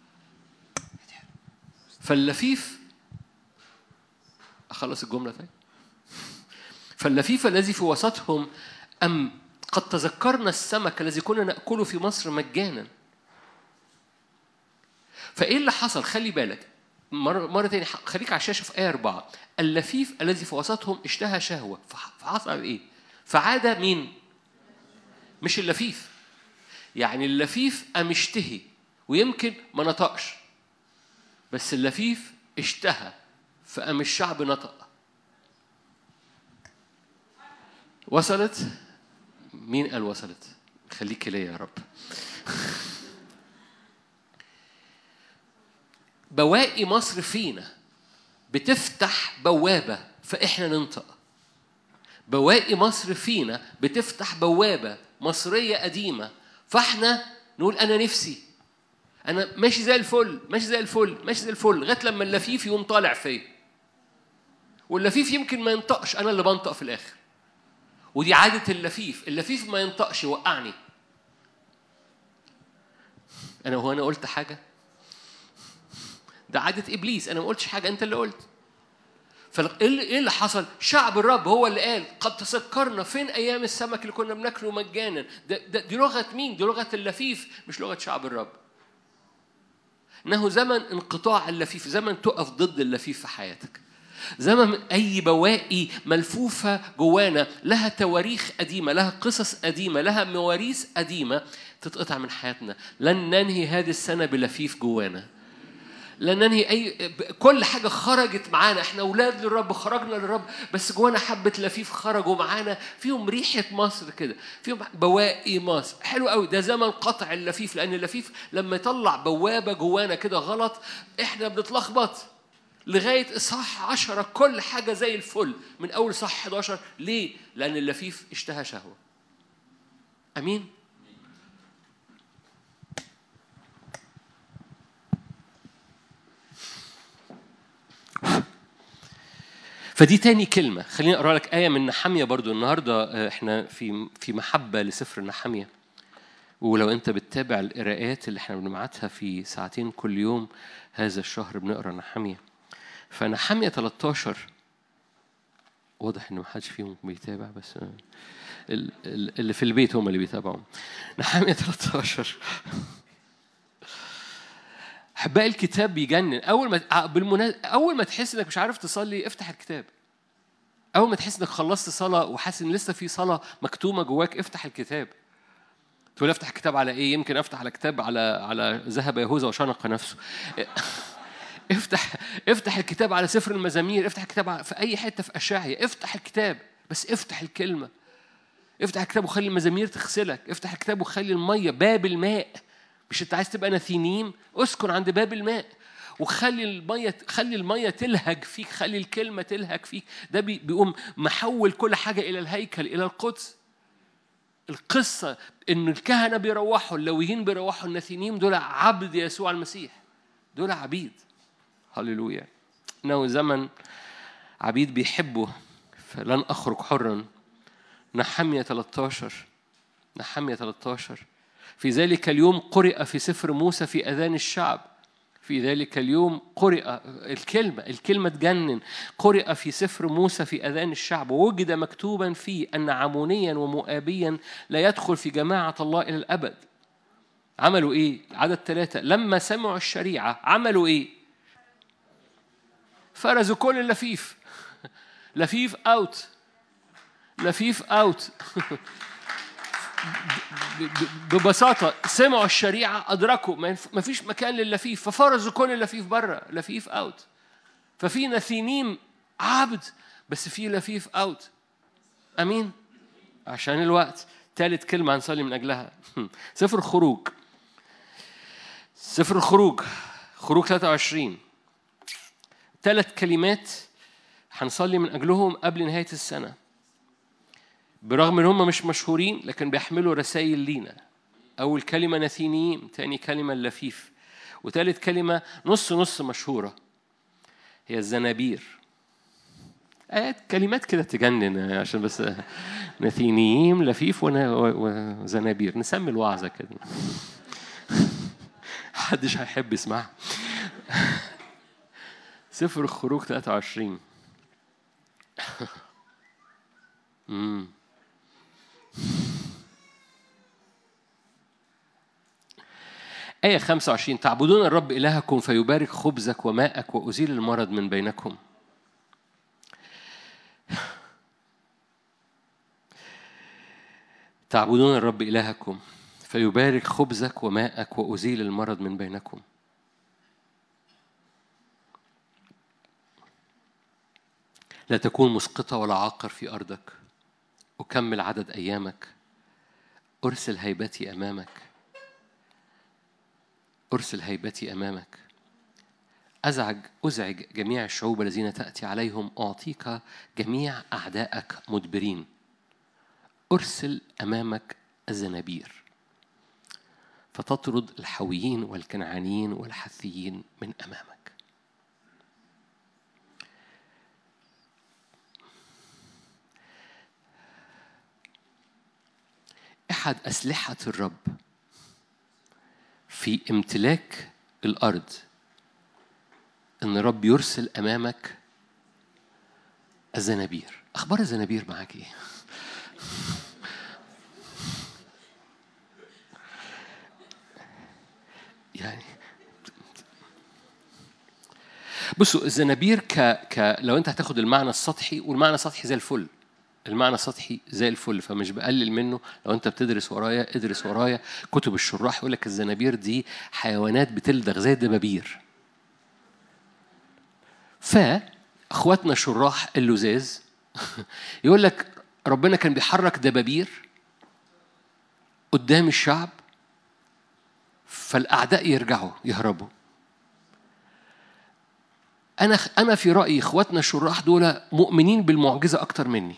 فاللفيف أخلص الجملة طيب فاللفيف الذي في وسطهم أم قد تذكرنا السمك الذي كنا نأكله في مصر مجانا فإيه اللي حصل خلي بالك مرة, مرة تاني خليك على الشاشة في آية أربعة اللفيف الذي في وسطهم اشتهى شهوة فحصل إيه؟ فعاد مين؟ مش اللفيف يعني اللفيف قام اشتهي ويمكن ما نطقش بس اللفيف اشتهى فقام الشعب نطق وصلت مين قال وصلت خليك ليا يا رب بواقي مصر فينا بتفتح بوابة فإحنا ننطق بواقي مصر فينا بتفتح بوابة مصرية قديمة فإحنا نقول أنا نفسي أنا ماشي زي الفل ماشي زي الفل ماشي زي الفل لغاية لما اللفيف يقوم طالع فيا واللفيف يمكن ما ينطقش أنا اللي بنطق في الآخر ودي عادة اللفيف اللفيف ما ينطقش يوقعني أنا هو أنا قلت حاجة ده عادة إبليس أنا ما قلتش حاجة أنت اللي قلت فايه اللي حصل؟ شعب الرب هو اللي قال قد تذكرنا فين ايام السمك اللي كنا بناكله مجانا ده, ده دي لغه مين؟ دي لغه اللفيف مش لغه شعب الرب. انه زمن انقطاع اللفيف، زمن تقف ضد اللفيف في حياتك. زمن اي بواقي ملفوفه جوانا لها تواريخ قديمه، لها قصص قديمه، لها مواريث قديمه تتقطع من حياتنا. لن ننهي هذه السنه بلفيف جوانا. لن ننهي اي كل حاجه خرجت معانا احنا اولاد للرب خرجنا للرب بس جوانا حبه لفيف خرجوا معانا فيهم ريحه مصر كده فيهم بواقي مصر حلو قوي ده زمن قطع اللفيف لان اللفيف لما يطلع بوابه جوانا كده غلط احنا بنتلخبط لغايه اصحاح عشرة كل حاجه زي الفل من اول صح 11 ليه؟ لان اللفيف اشتهى شهوه امين فدي تاني كلمة خليني أقرأ لك آية من نحمية برضو النهاردة إحنا في في محبة لسفر نحمية ولو أنت بتتابع القراءات اللي إحنا بنبعتها في ساعتين كل يوم هذا الشهر بنقرأ نحمية فنحمية 13 واضح إن محدش فيهم بيتابع بس اللي في البيت هم اللي بيتابعوا نحمية 13 احبائي الكتاب بيجنن اول ما بالمناسبه اول ما تحس انك مش عارف تصلي افتح الكتاب اول ما تحس انك خلصت صلاه وحاسس ان لسه في صلاه مكتومه جواك افتح الكتاب تقول افتح الكتاب على ايه يمكن افتح على كتاب على على ذهب يهوذا وشنق نفسه افتح افتح الكتاب على سفر المزامير افتح الكتاب في اي حته في اشعيا افتح الكتاب بس افتح الكلمه افتح الكتاب وخلي المزامير تغسلك افتح الكتاب وخلي الميه باب الماء مش انت عايز تبقى نثينيم اسكن عند باب الماء وخلي المية خلي المية تلهج فيك خلي الكلمة تلهج فيك ده بيقوم محول كل حاجة إلى الهيكل إلى القدس القصة إن الكهنة بيروحوا اللويين بيروحوا النثينيم دول عبد يسوع المسيح دول عبيد هللويا إنه زمن عبيد بيحبوا فلن أخرج حرا نحمية 13 نحمية 13 في ذلك اليوم قرئ في سفر موسى في أذان الشعب في ذلك اليوم قرئ الكلمة الكلمة تجنن قرئ في سفر موسى في أذان الشعب ووجد مكتوبا فيه أن عمونيا ومؤابيا لا يدخل في جماعة الله إلى الأبد عملوا إيه؟ عدد ثلاثة لما سمعوا الشريعة عملوا إيه؟ فرزوا كل اللفيف لفيف أوت لفيف أوت ببساطة سمعوا الشريعة أدركوا ما فيش مكان لللفيف ففرزوا كل اللفيف بره لفيف أوت ففي نثينيم عبد بس في لفيف أوت أمين عشان الوقت ثالث كلمة هنصلي من أجلها سفر الخروج سفر الخروج خروج 23 ثلاث كلمات هنصلي من أجلهم قبل نهاية السنة برغم ان هم مش مشهورين لكن بيحملوا رسائل لينا اول كلمه نثينيين تاني كلمه اللفيف وثالث كلمه نص نص مشهوره هي الزنابير آيات كلمات كده تجنن عشان بس نثينيين لفيف وزنابير نسمي الوعظة كده محدش هيحب يسمعها سفر الخروج 23 امم آية 25 تعبدون الرب إلهكم فيبارك خبزك وماءك وأزيل المرض من بينكم تعبدون الرب إلهكم فيبارك خبزك وماءك وأزيل المرض من بينكم لا تكون مسقطة ولا عاقر في أرضك أكمل عدد أيامك أرسل هيبتي أمامك أرسل هيبتي أمامك أزعج أزعج جميع الشعوب الذين تأتي عليهم أعطيك جميع أعدائك مدبرين أرسل أمامك الزنابير فتطرد الحويين والكنعانيين والحثيين من أمامك أحد أسلحة الرب في امتلاك الأرض إن الرب يرسل أمامك الزنابير أخبار الزنابير معاك إيه؟ يعني بصوا الزنابير ك... ك لو انت هتاخد المعنى السطحي والمعنى السطحي زي الفل المعنى السطحي زي الفل فمش بقلل منه لو انت بتدرس ورايا ادرس ورايا كتب الشراح يقول لك الزنابير دي حيوانات بتلدغ زي الدبابير فاخواتنا شراح اللزاز يقول لك ربنا كان بيحرك دبابير قدام الشعب فالاعداء يرجعوا يهربوا انا انا في رايي اخواتنا الشراح دول مؤمنين بالمعجزه اكتر مني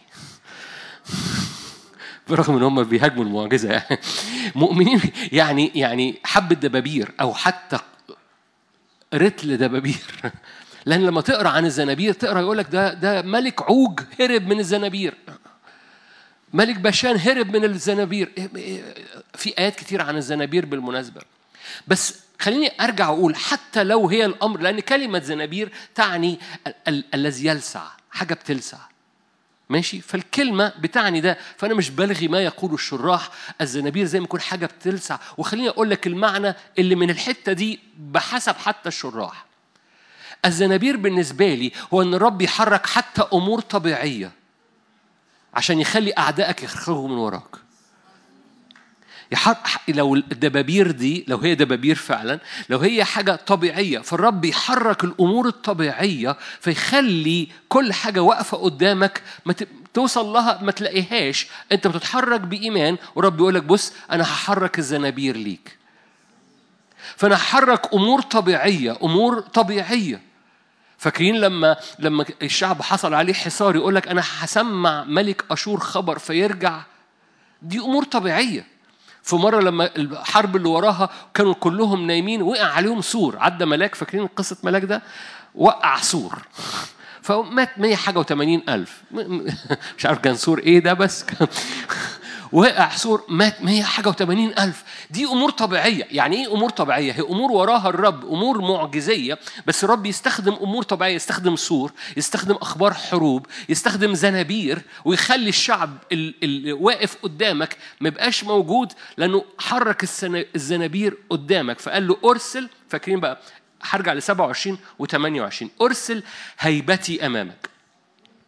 برغم ان هم بيهاجموا المعجزه يعني مؤمنين يعني يعني حبه دبابير او حتى رتل دبابير لان لما تقرا عن الزنابير تقرا يقول لك ده ده ملك عوج هرب من الزنابير ملك باشان هرب من الزنابير في ايات كتير عن الزنابير بالمناسبه بس خليني ارجع اقول حتى لو هي الامر لان كلمه زنابير تعني الذي يلسع حاجه بتلسع ماشي فالكلمة بتعني ده فأنا مش بلغي ما يقول الشراح الزنابير زي ما يكون حاجة بتلسع وخليني أقول لك المعنى اللي من الحتة دي بحسب حتى الشراح الزنابير بالنسبة لي هو أن الرب يحرك حتى أمور طبيعية عشان يخلي أعدائك يخرجوا من وراك لو الدبابير دي لو هي دبابير فعلا لو هي حاجة طبيعية فالرب يحرك الأمور الطبيعية فيخلي كل حاجة واقفة قدامك ما توصل لها ما تلاقيهاش أنت بتتحرك بإيمان ورب يقول لك بص أنا هحرك الزنابير ليك فأنا هحرك أمور طبيعية أمور طبيعية فاكرين لما لما الشعب حصل عليه حصار يقول لك انا هسمع ملك اشور خبر فيرجع دي امور طبيعيه في مرة لما الحرب اللي وراها كانوا كلهم نايمين وقع عليهم سور عدى ملاك فاكرين قصة ملاك ده وقع سور فمات 100 حاجة و80 ألف مش عارف كان سور إيه ده بس وقع سور مات 100 حاجة و80 ألف دي أمور طبيعية يعني إيه أمور طبيعية هي أمور وراها الرب أمور معجزية بس الرب يستخدم أمور طبيعية يستخدم سور يستخدم أخبار حروب يستخدم زنابير ويخلي الشعب اللي واقف قدامك ما يبقاش موجود لأنه حرك الزنابير قدامك فقال له أرسل فاكرين بقى هرجع ل 27 و 28 أرسل هيبتي أمامك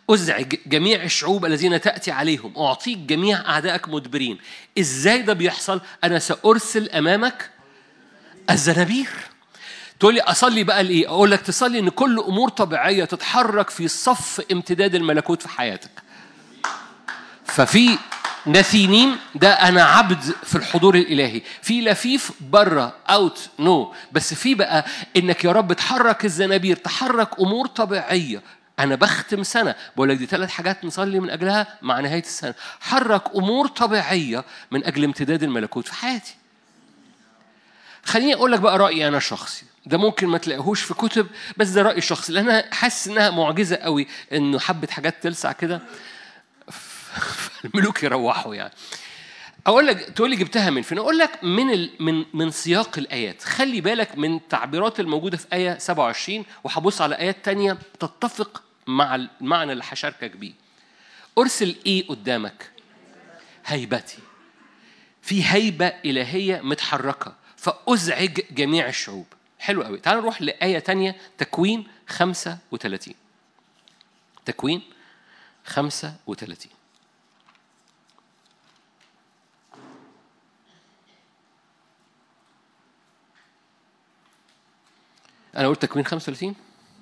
أزعج جميع الشعوب الذين تأتي عليهم أعطيك جميع أعدائك مدبرين إزاي ده بيحصل أنا سأرسل أمامك الزنابير تقول لي اصلي بقى لايه؟ اقول لك تصلي ان كل امور طبيعيه تتحرك في صف امتداد الملكوت في حياتك. ففي نثينين ده انا عبد في الحضور الالهي في لفيف بره اوت نو بس في بقى انك يا رب تحرك الزنابير تحرك امور طبيعيه انا بختم سنه بقول لك دي ثلاث حاجات نصلي من اجلها مع نهايه السنه حرك امور طبيعيه من اجل امتداد الملكوت في حياتي خليني اقول لك بقى رايي انا الشخصي ده ممكن ما تلاقيهوش في كتب بس ده رايي الشخصي لان انا حاسس انها معجزه قوي انه حبه حاجات تلسع كده الملوك يروحوا يعني اقول لك تقول لي جبتها من فين اقول لك من ال... من من سياق الايات خلي بالك من التعبيرات الموجوده في ايه 27 وهبص على ايات تانية تتفق مع المعنى اللي هشاركك بيه ارسل ايه قدامك هيبتي في هيبه الهيه متحركه فازعج جميع الشعوب حلو قوي تعال نروح لايه تانية تكوين 35 تكوين 35 أنا قلت تكوين 35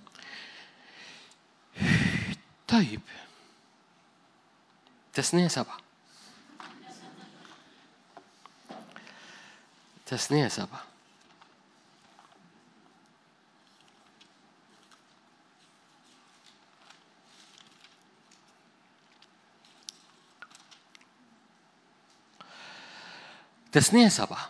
طيب تثنية سبعة تثنية سبعة تثنية سبعة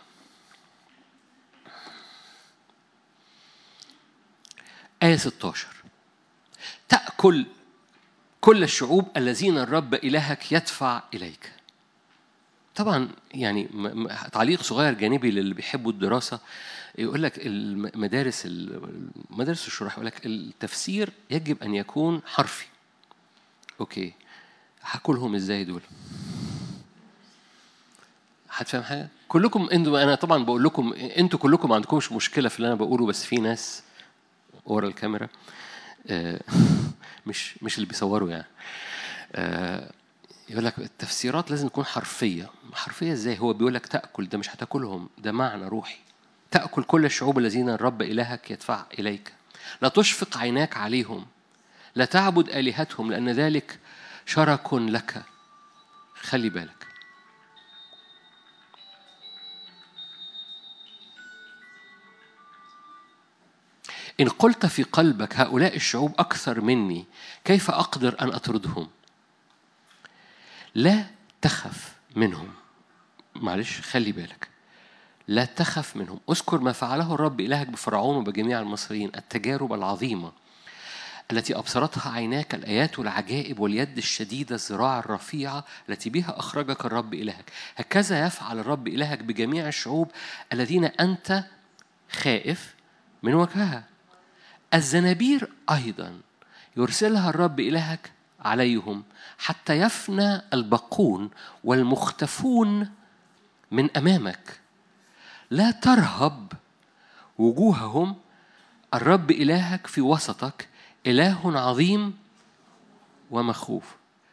آية 16 تأكل كل الشعوب الذين الرب إلهك يدفع إليك طبعا يعني تعليق صغير جانبي للي بيحبوا الدراسة يقول لك المدارس مدارس الشروح يقول لك التفسير يجب أن يكون حرفي أوكي هاكلهم إزاي دول؟ هتفهم حاجة؟ كلكم انتوا انا طبعا بقول لكم انتوا كلكم ما عندكمش مشكله في اللي انا بقوله بس في ناس ورا الكاميرا آه، مش مش اللي بيصوروا يعني آه، يقول لك التفسيرات لازم تكون حرفيه حرفيه ازاي هو بيقول لك تاكل ده مش هتاكلهم ده معنى روحي تاكل كل الشعوب الذين الرب الهك يدفع اليك لا تشفق عيناك عليهم لا تعبد الهتهم لان ذلك شرك لك خلي بالك إن قلت في قلبك هؤلاء الشعوب أكثر مني كيف أقدر أن أطردهم لا تخف منهم معلش خلي بالك لا تخف منهم اذكر ما فعله الرب إلهك بفرعون وبجميع المصريين التجارب العظيمة التي أبصرتها عيناك الآيات والعجائب واليد الشديدة الزراعة الرفيعة التي بها أخرجك الرب إلهك هكذا يفعل الرب إلهك بجميع الشعوب الذين أنت خائف من وجهها الزنابير أيضا يرسلها الرب إلهك عليهم حتى يفنى البقون والمختفون من أمامك لا ترهب وجوههم الرب إلهك في وسطك إله عظيم ومخوف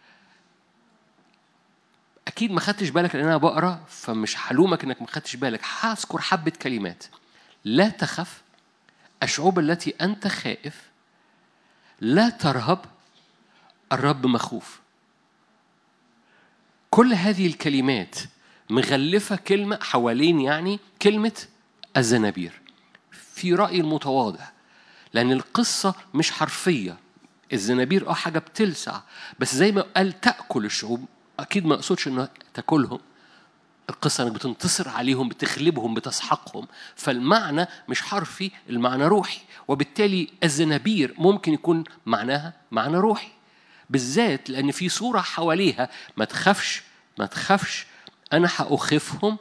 أكيد ما خدتش بالك لأن أنا بقرا فمش هلومك إنك ما خدتش بالك هذكر حبة كلمات لا تخف الشعوب التي أنت خائف لا ترهب الرب مخوف كل هذه الكلمات مغلفة كلمة حوالين يعني كلمة الزنابير في رأيي المتواضع لأن القصة مش حرفية الزنابير اه حاجة بتلسع بس زي ما قال تأكل الشعوب أكيد ما أقصدش إنه تاكلهم القصة انك بتنتصر عليهم بتغلبهم بتسحقهم فالمعنى مش حرفي المعنى روحي وبالتالي الزنابير ممكن يكون معناها معنى روحي بالذات لأن في صورة حواليها ما تخافش ما تخافش أنا هأخفهم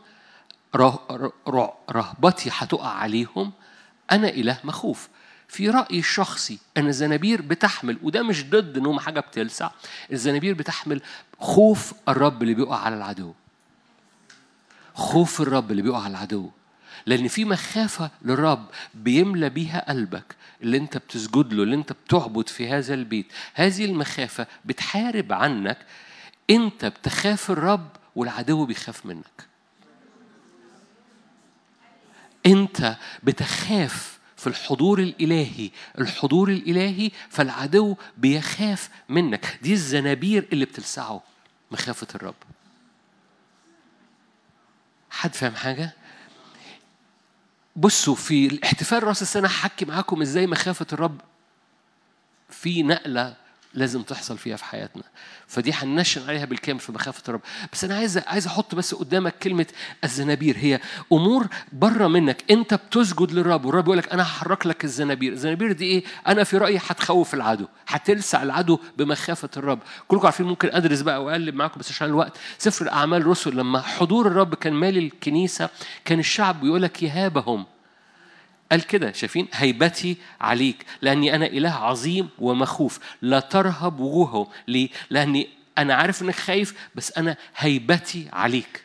رهبتي هتقع عليهم أنا إله مخوف في رأيي الشخصي أن الزنابير بتحمل وده مش ضد إنهم حاجة بتلسع الزنابير بتحمل خوف الرب اللي بيقع على العدو خوف الرب اللي بيقع على العدو لأن في مخافة للرب بيملى بيها قلبك اللي أنت بتسجد له اللي أنت بتعبد في هذا البيت هذه المخافة بتحارب عنك أنت بتخاف الرب والعدو بيخاف منك أنت بتخاف في الحضور الإلهي الحضور الإلهي فالعدو بيخاف منك دي الزنابير اللي بتلسعه مخافة الرب حد فاهم حاجة؟ بصوا في الاحتفال راس السنة هحكي معاكم ازاي مخافة الرب في نقلة لازم تحصل فيها في حياتنا فدي هننشن عليها بالكامل في مخافه الرب بس انا عايز عايز احط بس قدامك كلمه الزنابير هي امور بره منك انت بتسجد للرب والرب يقول لك انا هحرك لك الزنابير الزنابير دي ايه انا في رايي هتخوف العدو هتلسع العدو بمخافه الرب كلكم عارفين ممكن ادرس بقى واقلب معاكم بس عشان الوقت سفر الاعمال رسل لما حضور الرب كان مالي الكنيسه كان الشعب بيقول لك يهابهم قال كده شايفين هيبتي عليك لأني أنا إله عظيم ومخوف لا ترهب وجوهه ليه؟ لأني أنا عارف إنك خايف بس أنا هيبتي عليك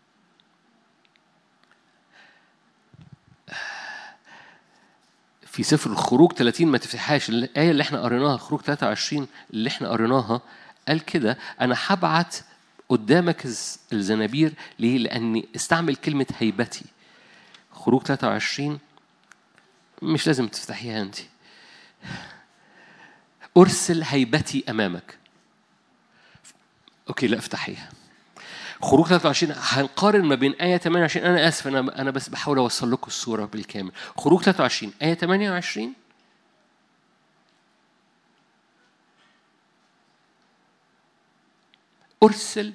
في سفر الخروج 30 ما تفتحهاش الآية اللي احنا قريناها خروج 23 اللي احنا قريناها قال كده أنا هبعت قدامك الزنابير ليه؟ لأني استعمل كلمة هيبتي خروج 23 مش لازم تفتحيها أنت أرسل هيبتي أمامك أوكي لا افتحيها خروج 23 هنقارن ما بين آية 28 أنا آسف أنا أنا بس بحاول أوصل لكم الصورة بالكامل خروج 23 آية 28 أرسل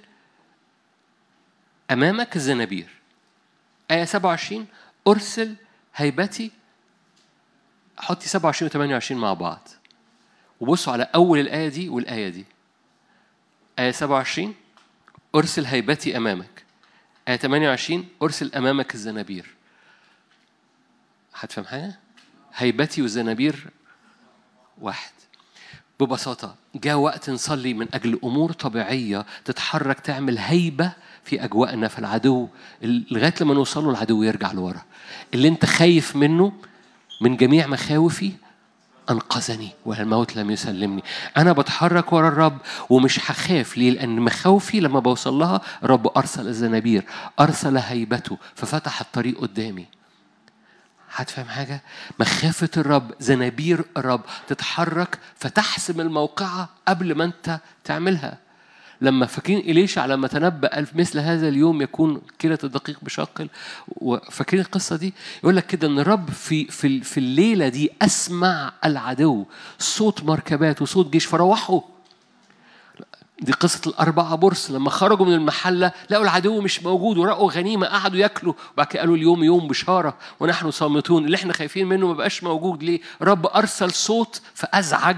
أمامك الزنابير آية 27 أرسل هيبتي حطي 27 و 28 مع بعض وبصوا على أول الآية دي والآية دي آية 27 أرسل هيبتي أمامك آية 28 أرسل أمامك الزنابير هتفهم حاجة؟ هيبتي والزنابير واحد ببساطة جاء وقت نصلي من أجل أمور طبيعية تتحرك تعمل هيبة في أجواءنا فالعدو لغاية لما نوصل له العدو يرجع لورا اللي أنت خايف منه من جميع مخاوفي أنقذني والموت لم يسلمني أنا بتحرك ورا الرب ومش هخاف ليه لأن مخاوفي لما بوصل لها الرب أرسل الزنابير أرسل هيبته ففتح الطريق قدامي هتفهم حاجة؟ مخافة الرب زنابير الرب تتحرك فتحسم الموقعة قبل ما أنت تعملها لما فاكرين إليشع لما تنبأ قال مثل هذا اليوم يكون كلة الدقيق بشاقل وفاكرين القصة دي يقول لك كده إن الرب في في في الليلة دي أسمع العدو صوت مركبات وصوت جيش فروحوا دي قصة الأربعة برص لما خرجوا من المحلة لقوا العدو مش موجود ورقوا غنيمة قعدوا ياكلوا وبعد كده قالوا اليوم يوم بشارة ونحن صامتون اللي احنا خايفين منه ما بقاش موجود ليه؟ رب أرسل صوت فأزعج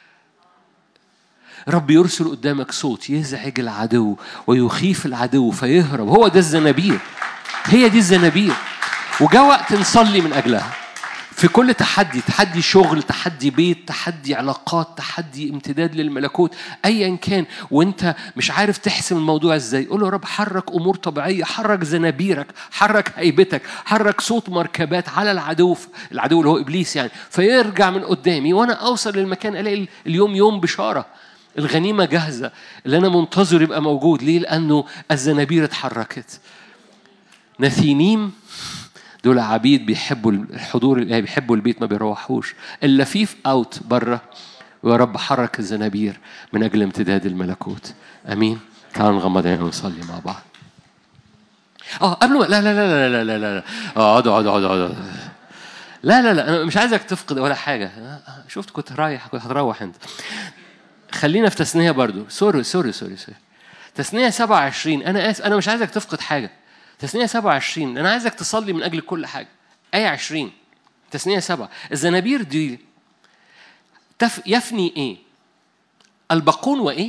رب يرسل قدامك صوت يزعج العدو ويخيف العدو فيهرب هو ده الزنابير هي دي الزنابير وجاء وقت نصلي من أجلها في كل تحدي تحدي شغل تحدي بيت تحدي علاقات تحدي امتداد للملكوت ايا كان وانت مش عارف تحسم الموضوع ازاي قول له يا رب حرك امور طبيعيه حرك زنابيرك حرك هيبتك حرك صوت مركبات على العدو العدو اللي هو ابليس يعني فيرجع من قدامي وانا اوصل للمكان الاقي اليوم يوم بشاره الغنيمة جاهزة اللي أنا منتظر يبقى موجود ليه؟ لأنه الزنابير اتحركت نثينيم دول عبيد بيحبوا الحضور الإلهي بيحبوا البيت ما بيروحوش اللفيف أوت بره ويا رب حرك الزنابير من أجل امتداد الملكوت أمين تعالوا نغمض عينينا ونصلي مع بعض اه قبل ما لا لا لا لا لا لا لا اقعدوا اقعدوا اقعدوا لا لا لا انا مش عايزك تفقد ولا حاجه شفت كنت رايح كنت هتروح انت خلينا في تثنية برضو سوري سوري سوري سوري تثنية 27 أنا آسف أنا مش عايزك تفقد حاجة تثنية 27 أنا عايزك تصلي من أجل كل حاجة آية 20 تثنية 7 الزنابير دي تف يفني إيه؟ البقون وإيه؟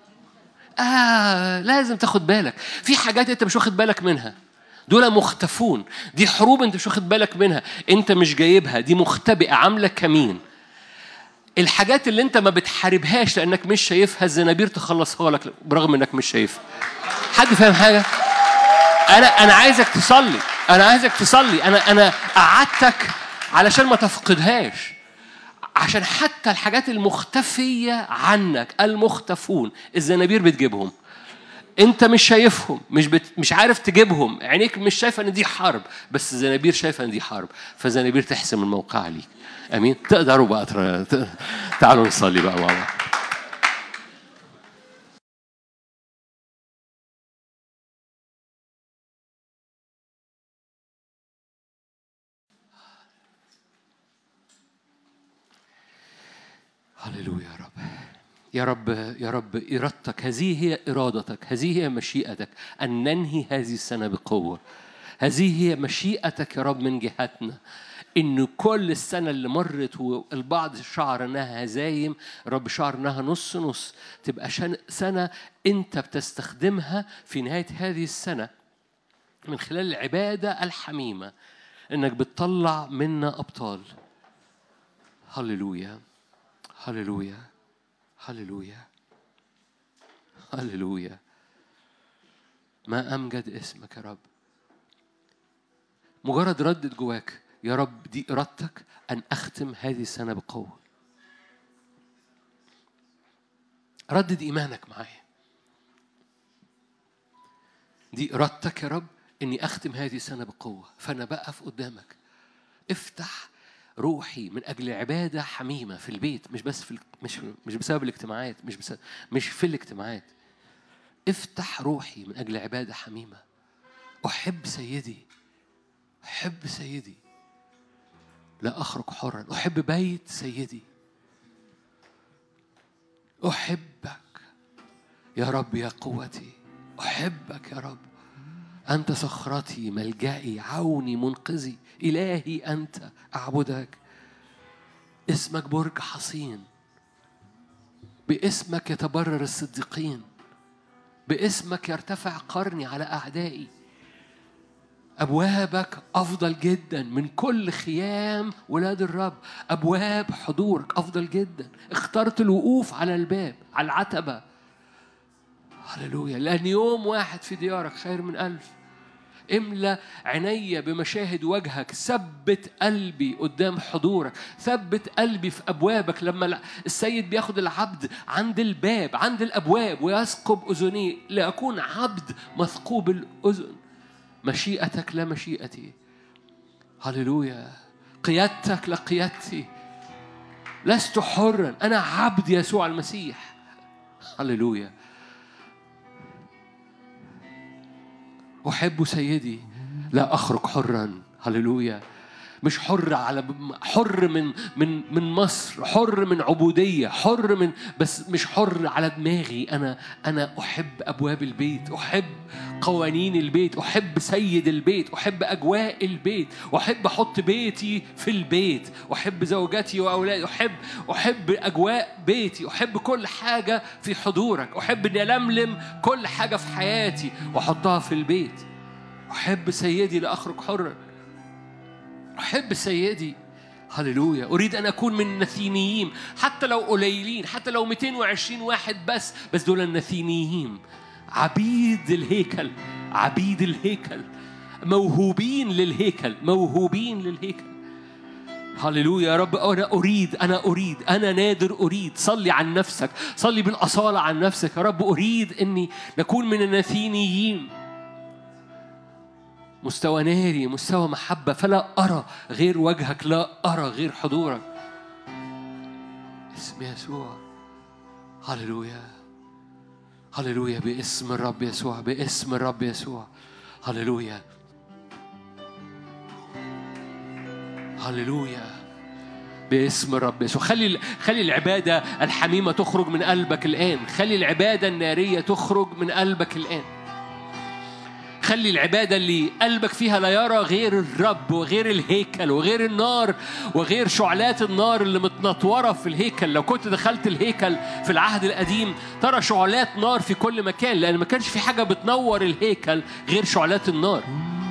آه لازم تاخد بالك في حاجات أنت مش واخد بالك منها دول مختفون دي حروب أنت مش واخد بالك منها أنت مش جايبها دي مختبئة عاملة كمين الحاجات اللي انت ما بتحاربهاش لانك مش شايفها الزنابير تخلصها لك برغم انك مش شايفها حد فاهم حاجه انا انا عايزك تصلي انا عايزك تصلي انا انا قعدتك علشان ما تفقدهاش عشان حتى الحاجات المختفيه عنك المختفون الزنابير بتجيبهم انت مش شايفهم مش بت... مش عارف تجيبهم عينيك مش شايفه ان دي حرب بس الزنابير شايفه ان دي حرب فالزنابير تحسم الموقع ليك امين تقدروا بقى تر... تعالوا نصلي بقى مع بعض هللويا يا رب يا رب يا رب إرادتك هذه هي إرادتك هذه هي مشيئتك أن ننهي هذه السنة بقوة هذه هي مشيئتك يا رب من جهتنا إن كل السنة اللي مرت والبعض شعر إنها هزايم رب شعر إنها نص نص تبقى سنة أنت بتستخدمها في نهاية هذه السنة من خلال العبادة الحميمة إنك بتطلع منا أبطال هللويا هللويا هللويا هللويا ما أمجد اسمك يا رب مجرد ردد جواك يا رب دي إرادتك أن أختم هذه السنة بقوة ردد إيمانك معايا دي إرادتك يا رب إني أختم هذه السنة بقوة فأنا بقف قدامك افتح روحي من اجل عباده حميمه في البيت مش بس في مش مش بسبب الاجتماعات مش بسبب مش في الاجتماعات افتح روحي من اجل عباده حميمه احب سيدي احب سيدي لا اخرج حرا احب بيت سيدي احبك يا رب يا قوتي احبك يا رب أنت صخرتي ملجئي عوني منقذي إلهي أنت أعبدك اسمك برج حصين باسمك يتبرر الصديقين باسمك يرتفع قرني على أعدائي أبوابك أفضل جدا من كل خيام ولاد الرب أبواب حضورك أفضل جدا اخترت الوقوف على الباب على العتبة هللويا لأن يوم واحد في ديارك خير من ألف املى عيني بمشاهد وجهك ثبت قلبي قدام حضورك ثبت قلبي في ابوابك لما السيد بياخد العبد عند الباب عند الابواب ويثقب اذنيه لاكون عبد مثقوب الاذن مشيئتك لا مشيئتي هللويا قيادتك لا قيادتي لست حرا انا عبد يسوع المسيح هللويا أحب سيدي لا أخرج حرا هللويا مش حر على حر من من من مصر حر من عبوديه حر من بس مش حر على دماغي انا انا احب ابواب البيت احب قوانين البيت احب سيد البيت احب اجواء البيت احب احط بيتي في البيت احب زوجتي واولادي احب احب اجواء بيتي احب كل حاجه في حضورك احب اني الملم كل حاجه في حياتي واحطها في البيت احب سيدي لاخرج حرا أحب سيدي هللويا أريد أن أكون من النثينيين حتى لو قليلين حتى لو 220 واحد بس بس دول النثينيين عبيد الهيكل عبيد الهيكل موهوبين للهيكل موهوبين للهيكل هللويا يا رب أنا أريد أنا أريد أنا نادر أريد صلي عن نفسك صلي بالأصالة عن نفسك يا رب أريد أني نكون من النثينيين مستوى ناري مستوى محبة فلا أرى غير وجهك لا أرى غير حضورك اسم يسوع هللويا هللويا باسم الرب يسوع باسم الرب يسوع هللويا هللويا باسم الرب يسوع خلي خلي العبادة الحميمة تخرج من قلبك الآن خلي العبادة النارية تخرج من قلبك الآن خلي العبادة اللي قلبك فيها لا يرى غير الرب وغير الهيكل وغير النار وغير شعلات النار اللي متنطورة في الهيكل لو كنت دخلت الهيكل في العهد القديم ترى شعلات نار في كل مكان لأن ما كانش في حاجة بتنور الهيكل غير شعلات النار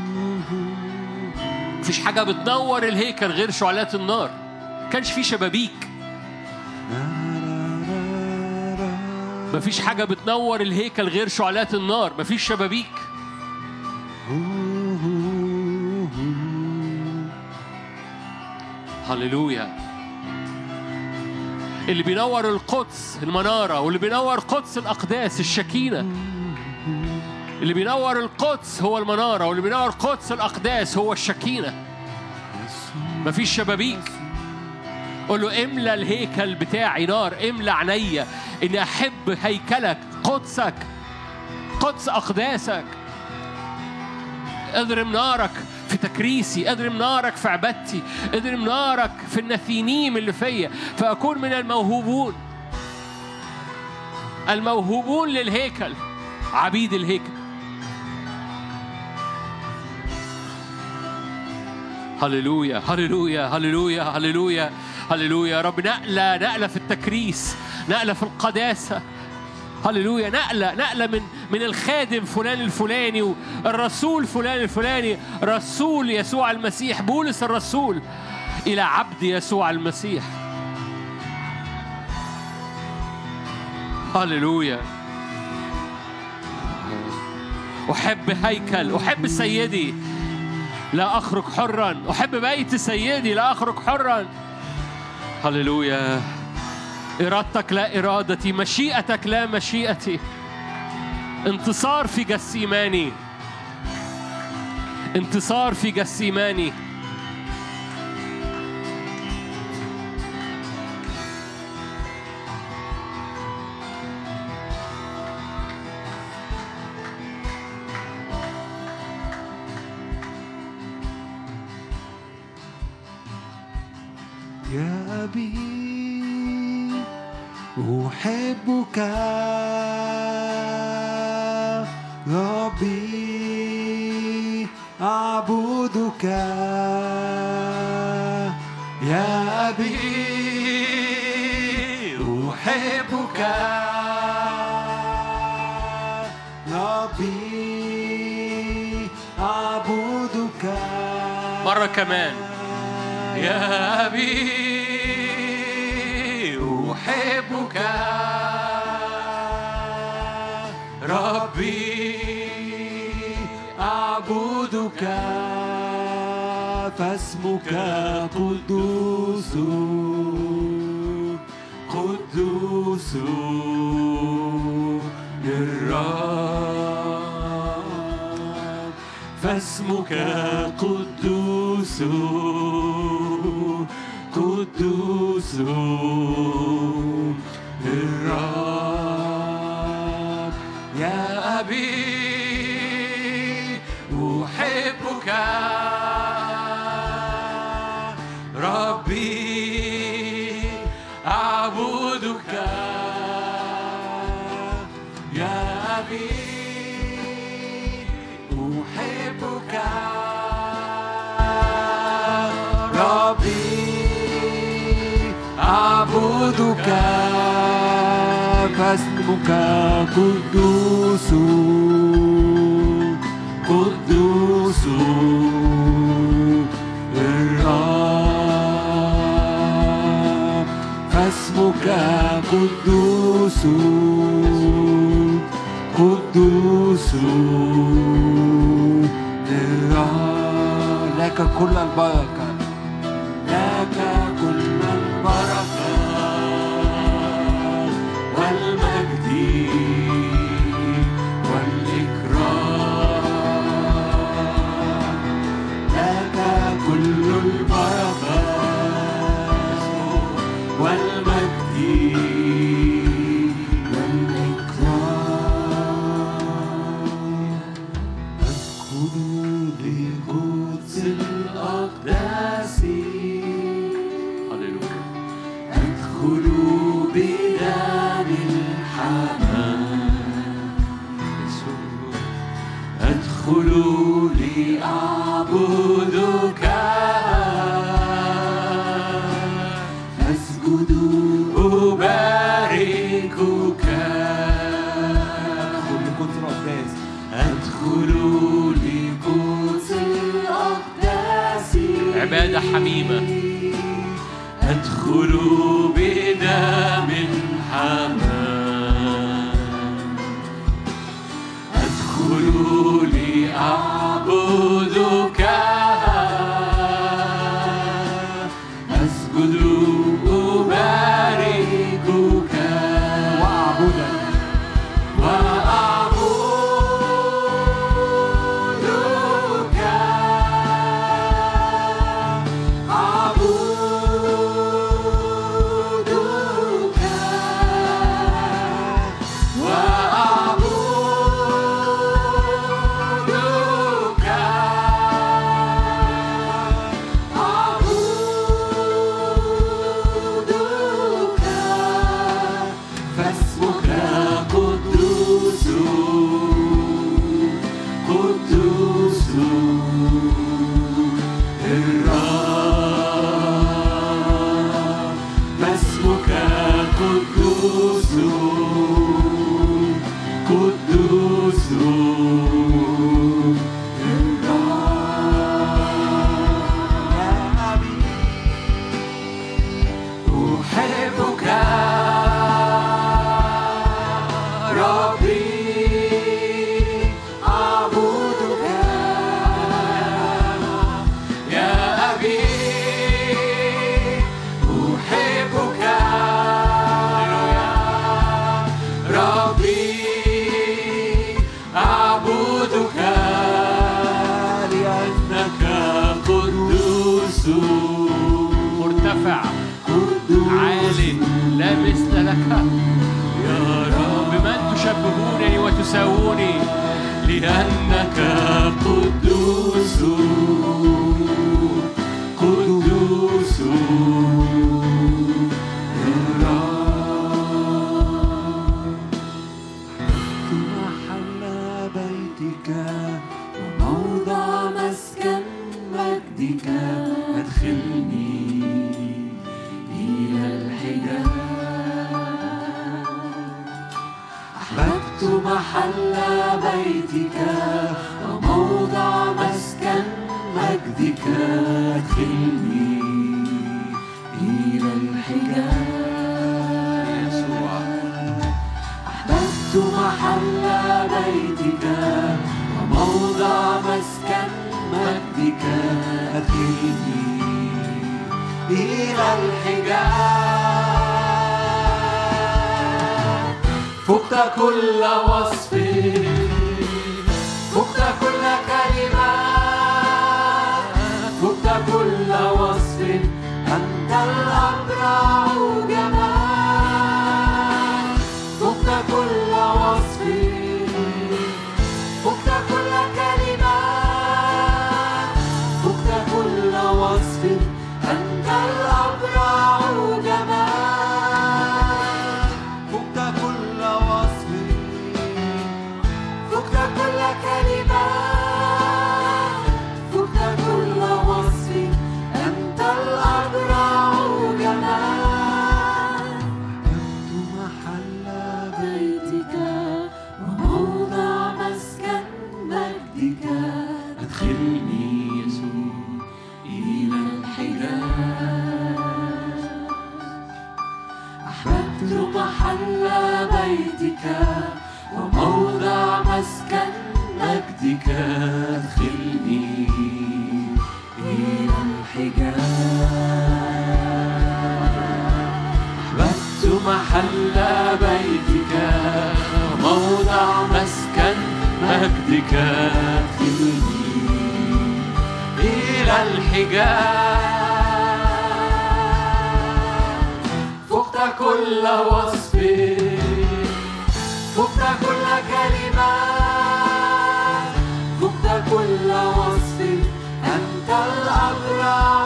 مفيش حاجة بتنور الهيكل غير شعلات النار كانش في شبابيك مفيش حاجة بتنور الهيكل غير شعلات النار مفيش شبابيك هللويا اللي بينور القدس المنارة واللي بينور قدس الأقداس الشكينة اللي بينور القدس هو المنارة واللي بينور قدس الأقداس هو الشكينة مفيش شبابيك قول له املى الهيكل بتاعي نار املى عينيا اني احب هيكلك قدسك قدس اقداسك اضرم نارك في تكريسي اضرم نارك في عبادتي اضرم نارك في النثينيم اللي فيا فاكون من الموهوبون الموهوبون للهيكل عبيد الهيكل هللويا هللويا هللويا هللويا هللويا رب نقلة نقلة في التكريس نقلة في القداسة هللويا نقلة نقلة من من الخادم فلان الفلاني والرسول فلان الفلاني رسول يسوع المسيح بولس الرسول إلى عبد يسوع المسيح هللويا أحب هيكل أحب سيدي لا أخرج حرا أحب بيت سيدي لا أخرج حرا هللويا إرادتك لا إرادتي مشيئتك لا مشيئتي انتصار في جسيماني انتصار في جسيماني يا أبي أحبك ربي أعبدك يا أبي أحبك ربي أعبدك مرة كمان يا أبي أحبك ربي أعبدك فاسمك قدوس قدوس للرب فاسمك قدوس قدوس للرب يا أبي أحبك ربي أعبدك يا أبي أحبك ربي أعبدك فاسمك قدوس قدوس الرب فاسمك قدوس قدوس للرب لك كل البركة لك كل البركة والمجد والإكرام لك كل البركة والمجد والإكرام أدخل لقدس الأقداس هللويا أدخل بدم الحمام أدخل لأعبدك أسجد أباركك أدخل لقدس الأقداس عبادة حميمة أدخل بدم حمام أدخل لأعبدك قدوس مرتفع قدوس عال لا مثل لك يا رب بمن تشبهونني وتساووني لأنك قدوس قدوس يا رب محل بيتك وموضع مسكن مجدك أدخلني إلى الحجاب أحببت محل بيتك وموضع مسكن مجدك أدخلني إلى الحجاب أحببت محل بيتك وموضع مسكن مجدك أدخلني إلى الحجاب فقت كل وصف فقت كل كلمة فقت كل وصف أنت الأبرع جمال فقت كل وصف فقت كل كلمة فقت كل وصف أنت الأبرع جمال فقت كل وصف فقت كل كلمة فقت كل وصف أنت الأبرع جمال أنت محل بيتك وموضع مسكن مجدك أدخلني يسوع إلى الحجاب أحببت محل بيتك وموضع مسكن مجدك أدخلني إلى الحجاب أحببت محل بيتك وموضع مسكن مجدك أدخلني إلى الحجاب فقت كل وصف فقت كل كلمة فقت كل وصف أنت الأبرع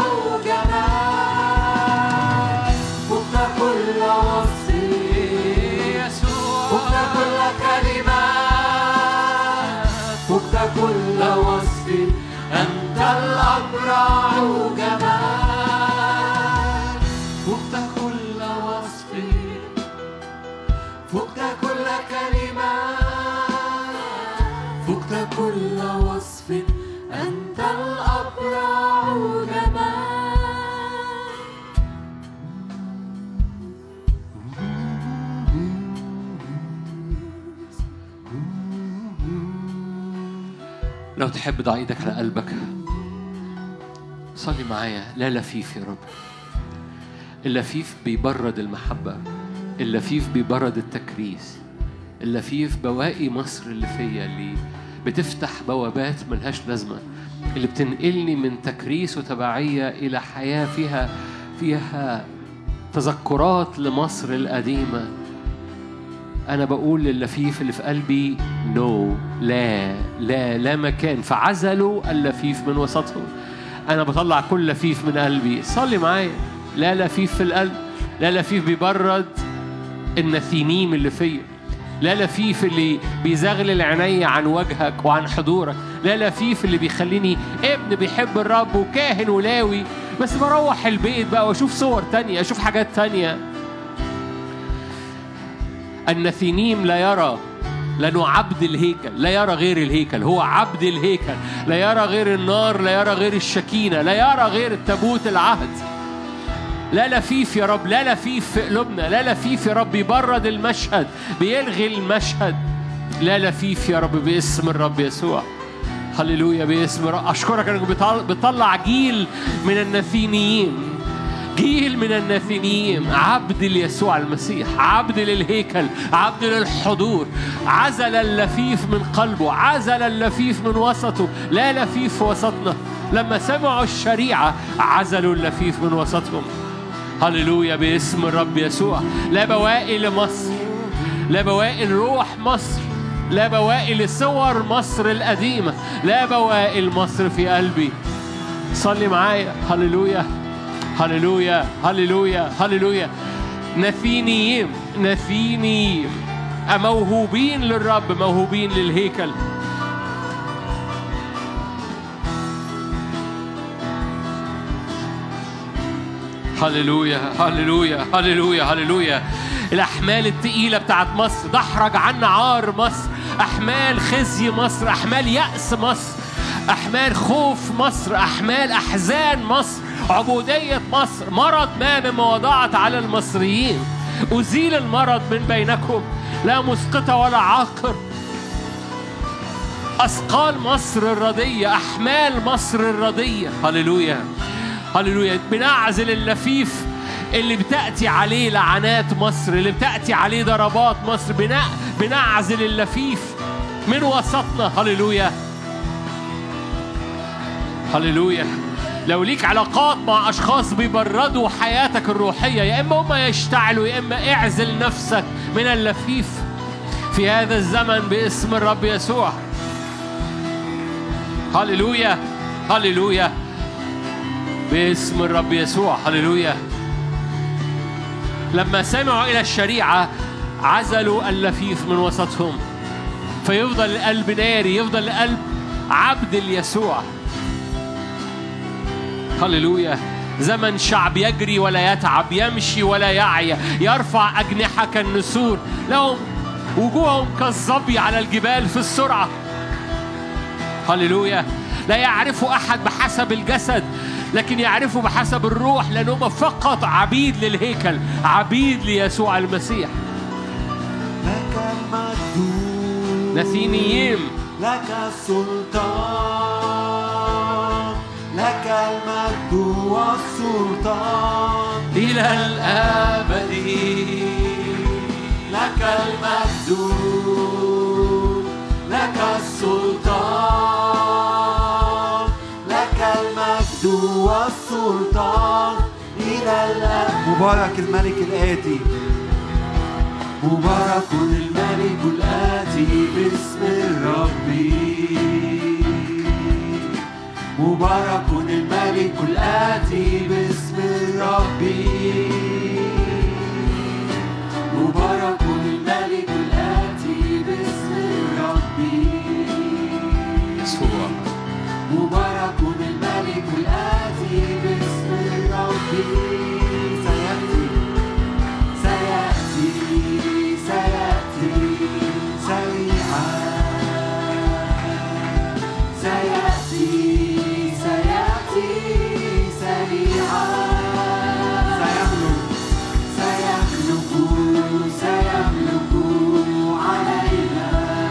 جمال فقت كل وصف يسوع فقت كل كلمة فقت كل وصف أنت الأبرع جمال فقت كل وصف فقت كل كلمة فقت كل وصف أنت الأبرع جمال لو تحب ضع ايدك على قلبك صلي معايا لا لفيف يا رب اللفيف بيبرد المحبة اللفيف بيبرد التكريس اللفيف بواقي مصر اللي فيا اللي بتفتح بوابات ملهاش لازمة اللي بتنقلني من تكريس وتبعية إلى حياة فيها فيها تذكرات لمصر القديمة أنا بقول للفيف اللي في قلبي نو لا لا لا مكان فعزلوا اللفيف من وسطهم أنا بطلع كل لفيف من قلبي صلي معايا لا لفيف في القلب لا لفيف بيبرد النثينيم اللي فيا لا لفيف اللي بيزغلل عيني عن وجهك وعن حضورك لا لفيف اللي بيخليني ابن بيحب الرب وكاهن ولاوي بس بروح البيت بقى واشوف صور تانية اشوف حاجات تانية النثينيم لا يرى لأنه عبد الهيكل لا يرى غير الهيكل هو عبد الهيكل لا يرى غير النار لا يرى غير الشكينة لا يرى غير التابوت العهد لا لفيف يا رب لا لفيف في قلوبنا لا لفيف يا رب يبرد المشهد بيلغي المشهد لا لفيف يا رب باسم الرب يسوع هللويا باسم الرب اشكرك انك بتطل- بتطلع جيل من النثينيين جيل من الناثنيين عبد ليسوع المسيح عبد للهيكل عبد للحضور عزل اللفيف من قلبه عزل اللفيف من وسطه لا لفيف في وسطنا لما سمعوا الشريعة عزلوا اللفيف من وسطهم هللويا باسم الرب يسوع لا بواقي لمصر لا بواقي لروح مصر لا بواقي لصور مصر القديمة لا بواقي لمصر في قلبي صلي معايا هللويا هللويا هللويا هللويا نثينيين نثينيين موهوبين للرب موهوبين للهيكل هللويا هللويا هللويا هللويا الأحمال التقيلة بتاعت مصر دحرج عنا عار مصر أحمال خزي مصر أحمال يأس مصر أحمال خوف مصر أحمال أحزان مصر عبودية مصر مرض ما مما وضعت على المصريين أزيل المرض من بينكم لا مسقطة ولا عاقر أثقال مصر الردية أحمال مصر الردية هللويا هللويا بنعزل اللفيف اللي بتأتي عليه لعنات مصر اللي بتأتي عليه ضربات مصر بنع... بنعزل اللفيف من وسطنا هللويا هللويا لو ليك علاقات مع أشخاص بيبردوا حياتك الروحية يا إما هم يشتعلوا يا إما اعزل نفسك من اللفيف في هذا الزمن باسم الرب يسوع هللويا هللويا باسم الرب يسوع هللويا لما سمعوا إلى الشريعة عزلوا اللفيف من وسطهم فيفضل القلب ناري يفضل القلب عبد ليسوع هللويا زمن شعب يجري ولا يتعب يمشي ولا يعيا يرفع أجنحة كالنسور لهم وجوههم كالظبي على الجبال في السرعة هللويا لا يعرف أحد بحسب الجسد لكن يعرفوا بحسب الروح لأنهم فقط عبيد للهيكل عبيد ليسوع المسيح لك المجد نثينيين لك السلطان لك المجد والسلطان إلى الأبد لك المجد لك السلطان لك المجد والسلطان إلى الأبد مبارك الملك الآتي مبارك الملك الآتي باسم الرب مبارك الملك الآتي باسم الرب مبارك الملك الآتي باسم الرب يسوع مبارك الملك الآتي باسم الرب سيأتي سيأتي سيأتي سريعا سيأتي سيأتي سريعا سيملك سيملك سيملك علينا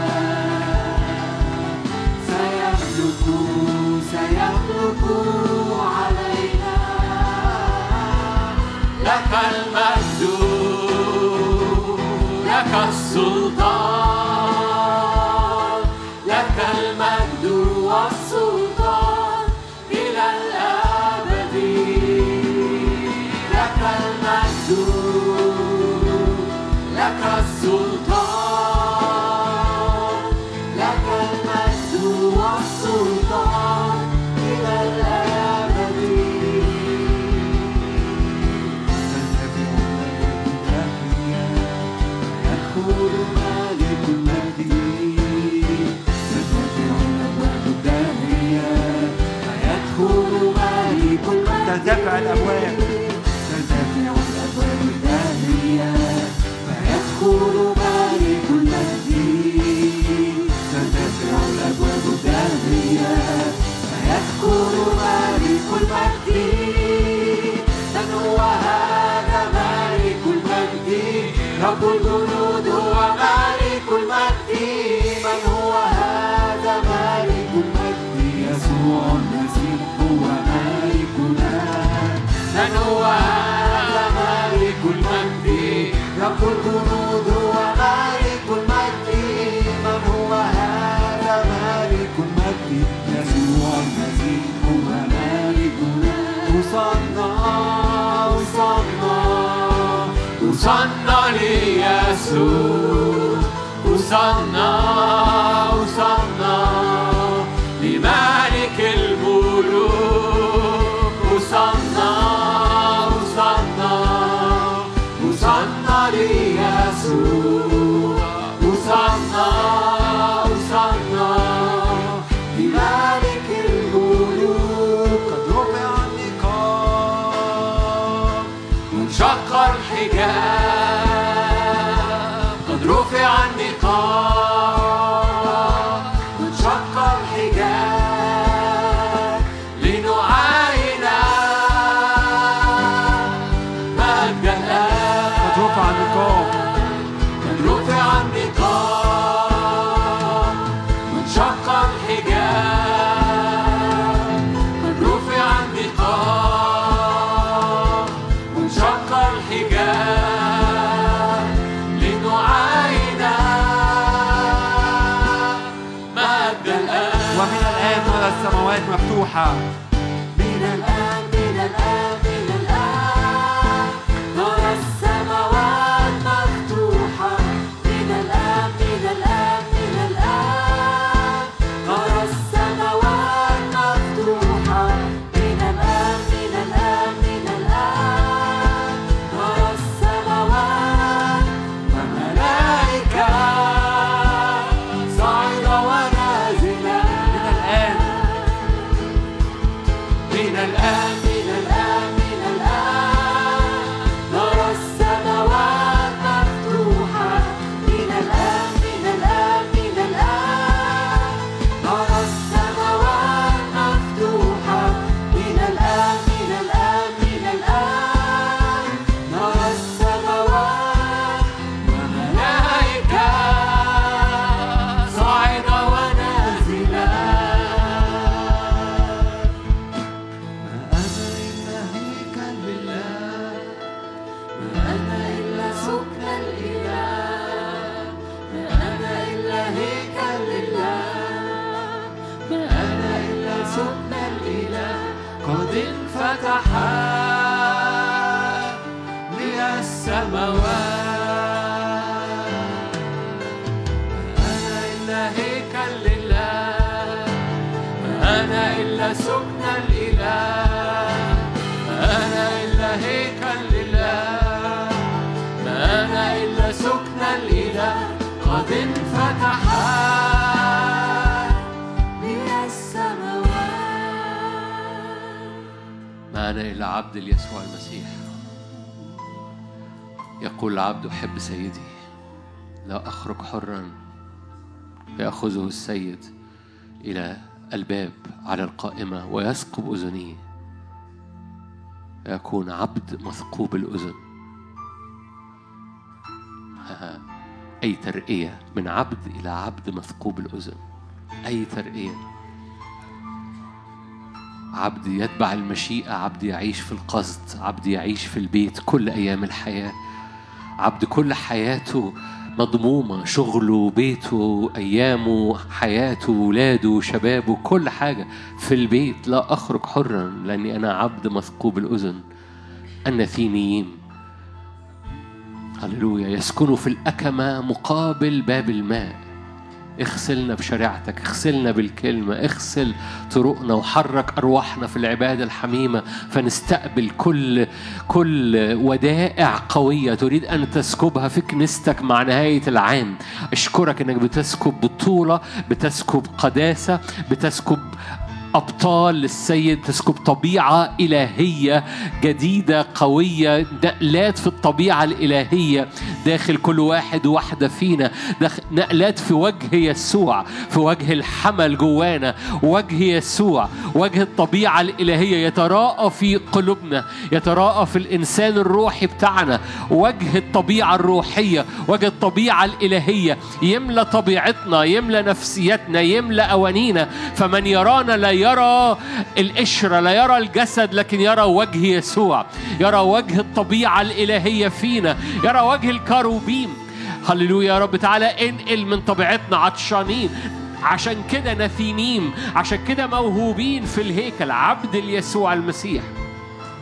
سيملك سيملك علينا لك المجد لك السلطان لك المجد والسلطان إلى الأبد لك المجد لك السلطان لك المجد والسلطان إلى الأبد يدخل مالك المجد ترتفع الأبواب الداهية فيدخل مالك المجد ترتفع الأبواب ترتفع الأبواب الداهية فيدخل مالك المجد ترتفع الأبواب الداهية فيدخل مالك المجد من هو هذا مالك المجد رب الجنود هو مالك المجد من هو هذا مالك المجد يسوع المسيح هو مالكنا من هو هذا مالك المجد رب الجنود هو مالك المجد من هو هذا مالك المجد يسوع المسيح هو وصلنا وصلنا وصلنا ليسوع وصلنا وصلنا لملك الملوك وصلنا وصلنا وصلنا ليسوع وصلنا وصلنا لملك الملوك قد رفع النقاب وانشق الحجاب قد رفع النقاب وانشق الحجاب لنعاين مجد الآب قد رفع النقاب قد رفع النقاب وانشق الحجاب قد رفع النقاب وانشق الحجاب لنعاين مجد الآب ومن الآن نرى السماوات مفتوحة من الآن من الآن من الآن نرى السماوات مفتوحة من الآن من الآن من الآن نرى السماوات مفتوحة من الآن من الآن من الآن نرى السماوات وملائكة صاعدة ونازلة من الآن من الآن من الآن من الآن نرى السماوات مفتوحة من الآن من الآن من الآن نرى السماوات مفتوحة من الآن من الآن من الآن نرى السماوات وملائكة صاعدة ونازلة ما أنا إلا هيكل لله ما أنا إلا سكن الإله ما أنا إلا هيكل لله ما أنا إلا سكن الإله قد انفتحت لي السماوات ما أنا إلا هيكل لله ما أنا إلا سكن الإله ما أنا إلا هيكل لله ما أنا إلا سكن الإله قد انفتحت لي السماوات ما أنا إلا عبد ليسوع المسيح يقول العبد أحب سيدي لا أخرج حرا فيأخذه السيد إلى الباب على القائمة ويثقب أذنيه فيكون عبد مثقوب الأذن ها- أي ترقية من عبد إلى عبد مثقوب الأذن أي ترقية عبد يتبع المشيئة عبد يعيش في القصد عبد يعيش في البيت كل أيام الحياة عبد كل حياته مضمومة شغله بيته أيامه حياته ولاده شبابه كل حاجة في البيت لا أخرج حرا لأني أنا عبد مثقوب الأذن النثيميين هللويا يسكنوا في الأكمة مقابل باب الماء اغسلنا بشريعتك اغسلنا بالكلمة اغسل طرقنا وحرك أرواحنا في العبادة الحميمة فنستقبل كل كل ودائع قوية تريد أن تسكبها في كنيستك مع نهاية العام أشكرك أنك بتسكب بطولة بتسكب قداسة بتسكب أبطال للسيد تسكب طبيعة إلهية جديدة قوية نقلات في الطبيعة الإلهية داخل كل واحد وواحدة فينا داخل نقلات في وجه يسوع في وجه الحمل جوانا وجه يسوع وجه الطبيعة الإلهية يتراءى في قلوبنا يتراءى في الإنسان الروحي بتاعنا وجه الطبيعة الروحية وجه الطبيعة الإلهية يملى طبيعتنا يملى نفسيتنا يملى أوانينا فمن يرانا لا يرى القشرة لا يرى الجسد لكن يرى وجه يسوع يرى وجه الطبيعة الإلهية فينا يرى وجه الكروبيم هللويا يا رب تعالى انقل من طبيعتنا عطشانين عشان كده نثيمين عشان كده موهوبين في الهيكل عبد ليسوع المسيح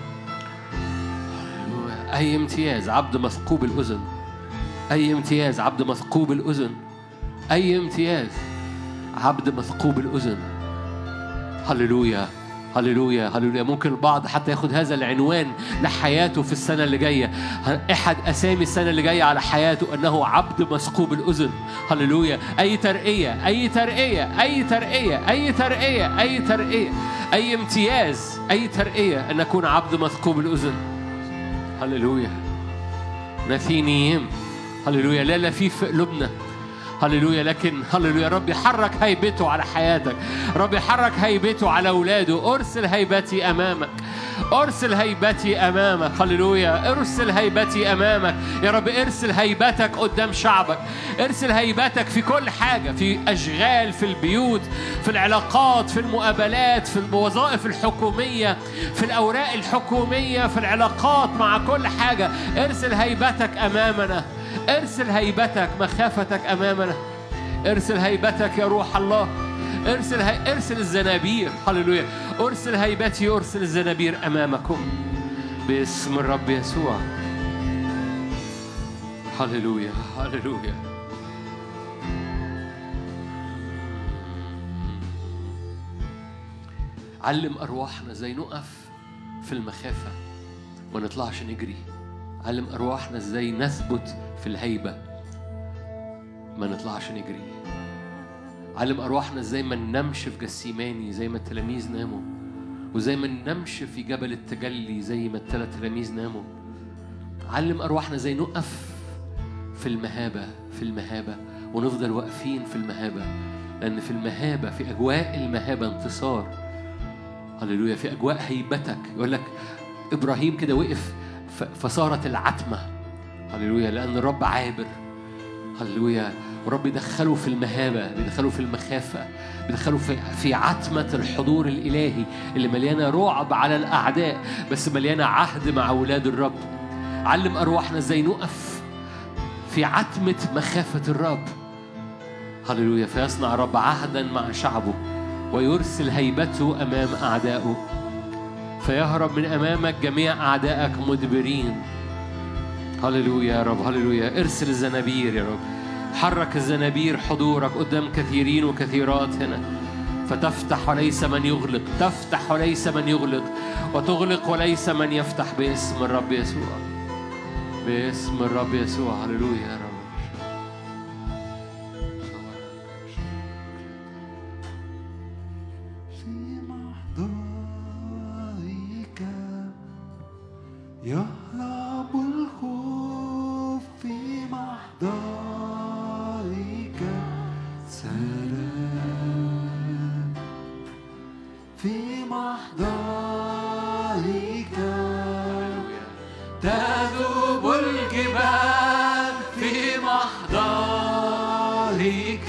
أي امتياز عبد مثقوب الأذن أي امتياز عبد مثقوب الأذن أي امتياز عبد مثقوب الأذن هللويا هللويا هللويا ممكن البعض حتى ياخد هذا العنوان لحياته في السنة اللي جاية أحد أسامي السنة اللي جاية على حياته أنه عبد مثقوب الأذن هللويا أي ترقية أي ترقية أي ترقية أي ترقية أي ترقية أي امتياز أي ترقية أن أكون عبد مثقوب الأذن هللويا نثينيين هللويا لا لفيف في قلوبنا هللويا لكن هللويا رب يحرك هيبته على حياتك رب يحرك هيبته على اولاده ارسل هيبتي امامك ارسل هيبتي امامك هللويا ارسل هيبتي امامك يا رب ارسل هيبتك قدام شعبك ارسل هيبتك في كل حاجه في اشغال في البيوت في العلاقات في المقابلات في الوظائف الحكوميه في الاوراق الحكوميه في العلاقات مع كل حاجه ارسل هيبتك امامنا ارسل هيبتك مخافتك امامنا ارسل هيبتك يا روح الله ارسل هي... ارسل الزنابير هللويا ارسل هيبتي ارسل الزنابير امامكم باسم الرب يسوع هللويا هللويا علم ارواحنا ازاي نقف في المخافه ما نطلعش نجري علم ارواحنا ازاي نثبت في الهيبه ما نطلعش نجري علم ارواحنا ازاي ما ننامش في جسيماني زي ما التلاميذ ناموا وزي ما ننامش في جبل التجلي زي ما الثلاث تلاميذ ناموا علم ارواحنا ازاي نقف في المهابه في المهابه ونفضل واقفين في المهابه لان في المهابه في اجواء المهابه انتصار هللويا في اجواء هيبتك يقول لك ابراهيم كده وقف ف- فصارت العتمه هللويا لان الرب عابر هللويا ورب يدخله في المهابة بيدخله في المخافة بيدخله في, في عتمة الحضور الإلهي اللي مليانة رعب على الأعداء بس مليانة عهد مع أولاد الرب علم أرواحنا إزاي نقف في عتمة مخافة الرب هللويا فيصنع الرب عهدا مع شعبه ويرسل هيبته أمام أعدائه فيهرب من أمامك جميع أعدائك مدبرين هللويا يا رب هللويا ارسل الزنابير يا رب حرك الزنابير حضورك قدام كثيرين وكثيرات هنا فتفتح وليس من يغلق تفتح وليس من يغلق وتغلق وليس من يفتح باسم الرب يسوع باسم الرب يسوع هللويا يا رب في محضرك يهرب الخوف في محضرك سلام في محضرك تذوب الجبال في محضرك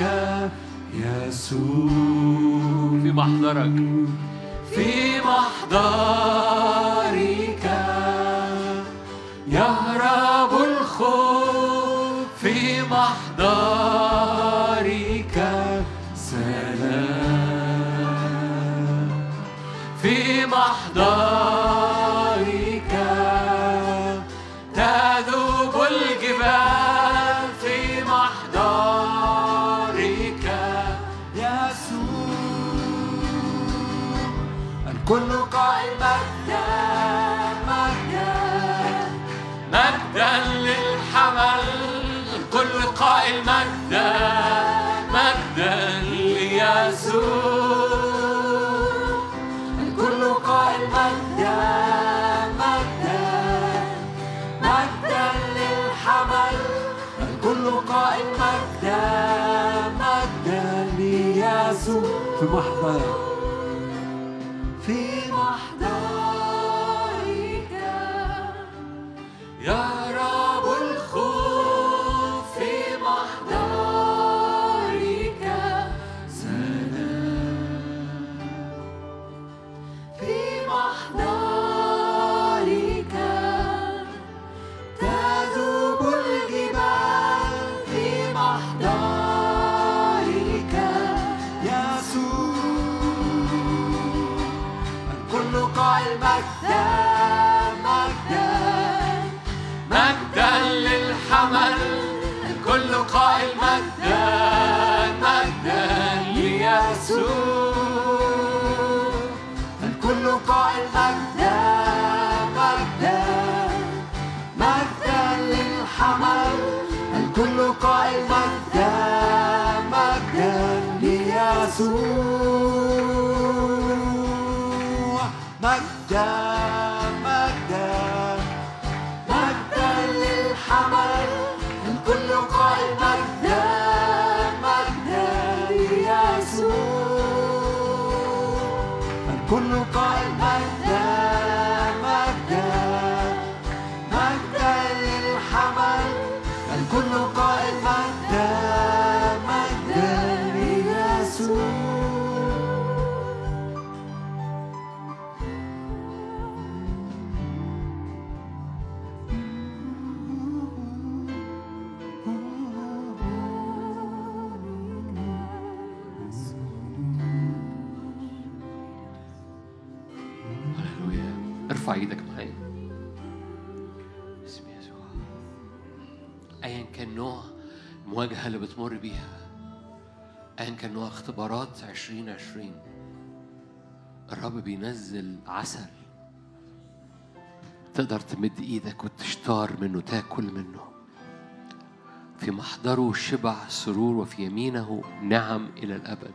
يسوع في محضرك في محضرك يهرب الخوف في محضرك سلام في محضرك تذوب الجبال في محضرك يسوع الكل قائل مجدا مجدا مجدا للحمل الكل قائل مجدا مجدا ليسوع الكل قائل مجدا مجدا مجدا للحمل الكل قائل مجدا مجدا ليسوع في محضرك في محضرك يهرب الخوف في محضرك سلام في محضرك تذوب الجبال في محضرك يسوع الكل قائل مجدا مجدا مجدا مجدا مجدا للحمل الكل قائل مجدا مجدا ليسوع مجدا مجدا مجدا للحمل الكل قائل مجدا مجدا ليسوع الكل قائل مجدا مجدا مجدا للحمل الكل قائل مجدا مجدا ليسوع هللويا ارفع ايدك معايا باسم يسوع ايا كان نوع المواجهه اللي بتمر بيها ايا كان نوع اختبارات 2020 الرب بينزل عسل تقدر تمد ايدك وتشتار منه تاكل منه في محضره شبع سرور وفي يمينه نعم الى الابد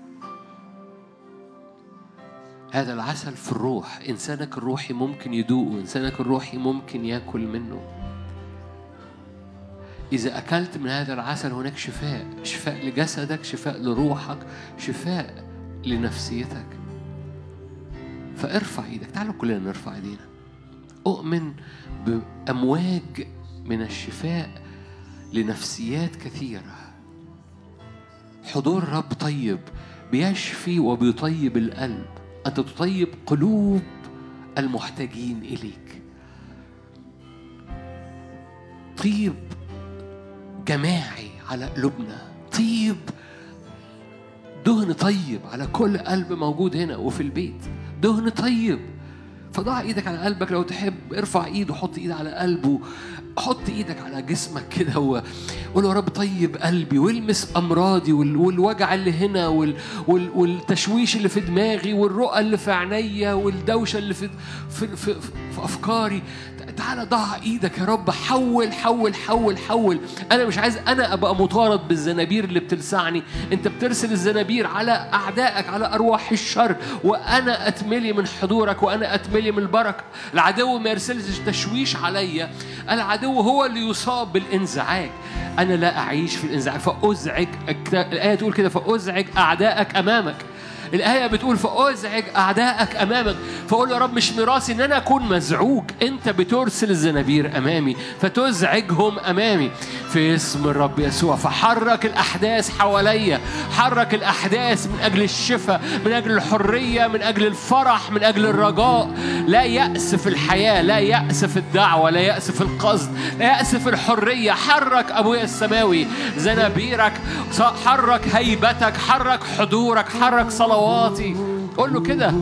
هذا العسل في الروح إنسانك الروحي ممكن يدوقه إنسانك الروحي ممكن يأكل منه إذا أكلت من هذا العسل هناك شفاء شفاء لجسدك شفاء لروحك شفاء لنفسيتك فارفع ايدك تعالوا كلنا نرفع ايدينا أؤمن بأمواج من الشفاء لنفسيات كثيرة حضور الرب طيب بيشفي وبيطيب القلب أنت تطيب قلوب المحتاجين إليك طيب جماعي على قلوبنا طيب دهن طيب على كل قلب موجود هنا وفي البيت دهن طيب فضع ايدك على قلبك لو تحب ارفع ايد وحط ايد على قلبه حط ايدك على جسمك كده وقول يا رب طيب قلبي والمس امراضي وال- والوجع اللي هنا وال- وال- والتشويش اللي في دماغي والرؤى اللي في عينيا والدوشه اللي في في, في, في افكاري تعالى ضع ايدك يا رب حول حول حول حول انا مش عايز انا ابقى مطارد بالزنابير اللي بتلسعني انت بترسل الزنابير على اعدائك على ارواح الشر وانا اتملي من حضورك وانا اتملي من البركه العدو ما يرسلش تشويش عليا العدو هو اللي يصاب بالانزعاج انا لا اعيش في الانزعاج فازعج الايه تقول كده فازعج اعدائك امامك الآية بتقول فأزعج أعدائك أمامك فأقول يا رب مش ميراثي إن أنا أكون مزعوج أنت بترسل الزنابير أمامي فتزعجهم أمامي في اسم الرب يسوع فحرك الأحداث حواليا حرك الأحداث من أجل الشفاء من أجل الحرية من أجل الفرح من أجل الرجاء لا يأس في الحياة لا يأس في الدعوة لا يأس في القصد لا يأس في الحرية حرك أبويا السماوي زنابيرك حرك هيبتك حرك حضورك حرك صلواتي قول له كده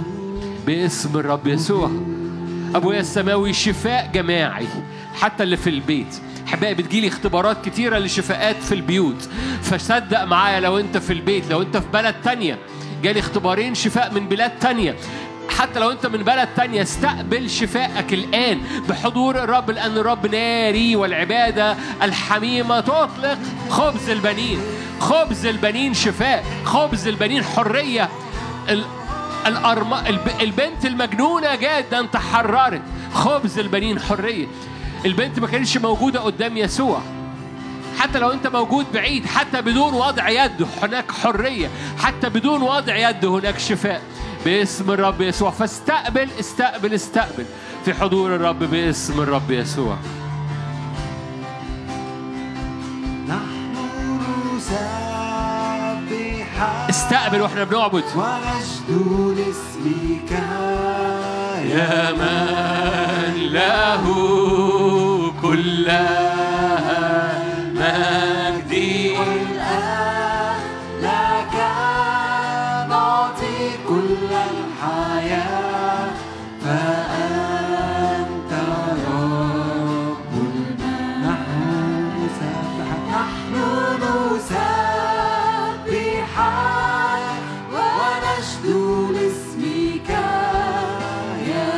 باسم الرب يسوع ابويا السماوي شفاء جماعي حتى اللي في البيت احبائي بتجيلي اختبارات كتيره لشفاءات في البيوت فصدق معايا لو انت في البيت لو انت في بلد تانية جالي اختبارين شفاء من بلاد تانية حتى لو انت من بلد تانية استقبل شفائك الآن بحضور الرب لأن الرب ناري والعبادة الحميمة تطلق خبز البنين خبز البنين شفاء خبز البنين حرية ال- الأرم... الب... البنت المجنونة جدا تحررت خبز البنين حرية البنت ما كانتش موجودة قدام يسوع حتى لو انت موجود بعيد حتى بدون وضع يد هناك حرية حتى بدون وضع يد هناك شفاء باسم الرب يسوع فاستقبل استقبل استقبل في حضور الرب باسم الرب يسوع نحن نسبح استقبل واحنا بنعبد ونشدو لاسمك يا من له كل مجدي والآن لك نعطي كل الحياة فأنت رب المجد نحن نسبح نحن نسبحك ونشدو لاسمك يا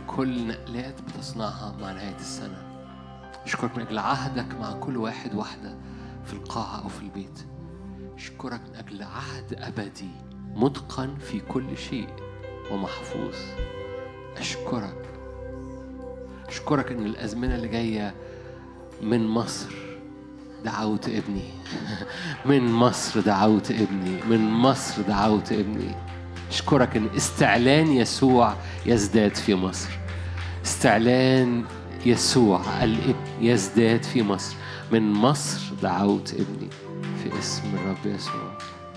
كل نقلات بتصنعها مع نهاية السنة أشكرك من أجل عهدك مع كل واحد واحدة في القاعة أو في البيت أشكرك من أجل عهد أبدي متقن في كل شيء ومحفوظ أشكرك أشكرك إن الأزمنة اللي جاية من مصر دعوت ابني من مصر دعوت ابني من مصر دعوت ابني أشكرك إن استعلان يسوع يزداد في مصر استعلان يسوع الابن يزداد في مصر من مصر دعوت ابني في اسم الرب يسوع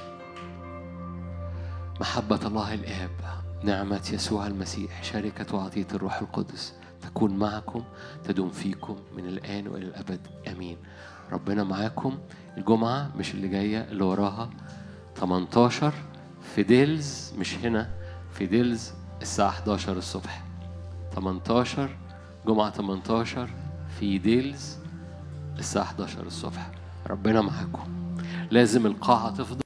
محبة الله الآب نعمة يسوع المسيح شركة وعطية الروح القدس تكون معكم تدوم فيكم من الآن وإلى الأبد آمين ربنا معاكم الجمعة مش اللي جاية اللي وراها 18 في ديلز مش هنا في ديلز الساعة 11 الصبح 18 جمعة 18 في ديلز الساعة 11 الصبح ربنا معاكم لازم القاعة تفضل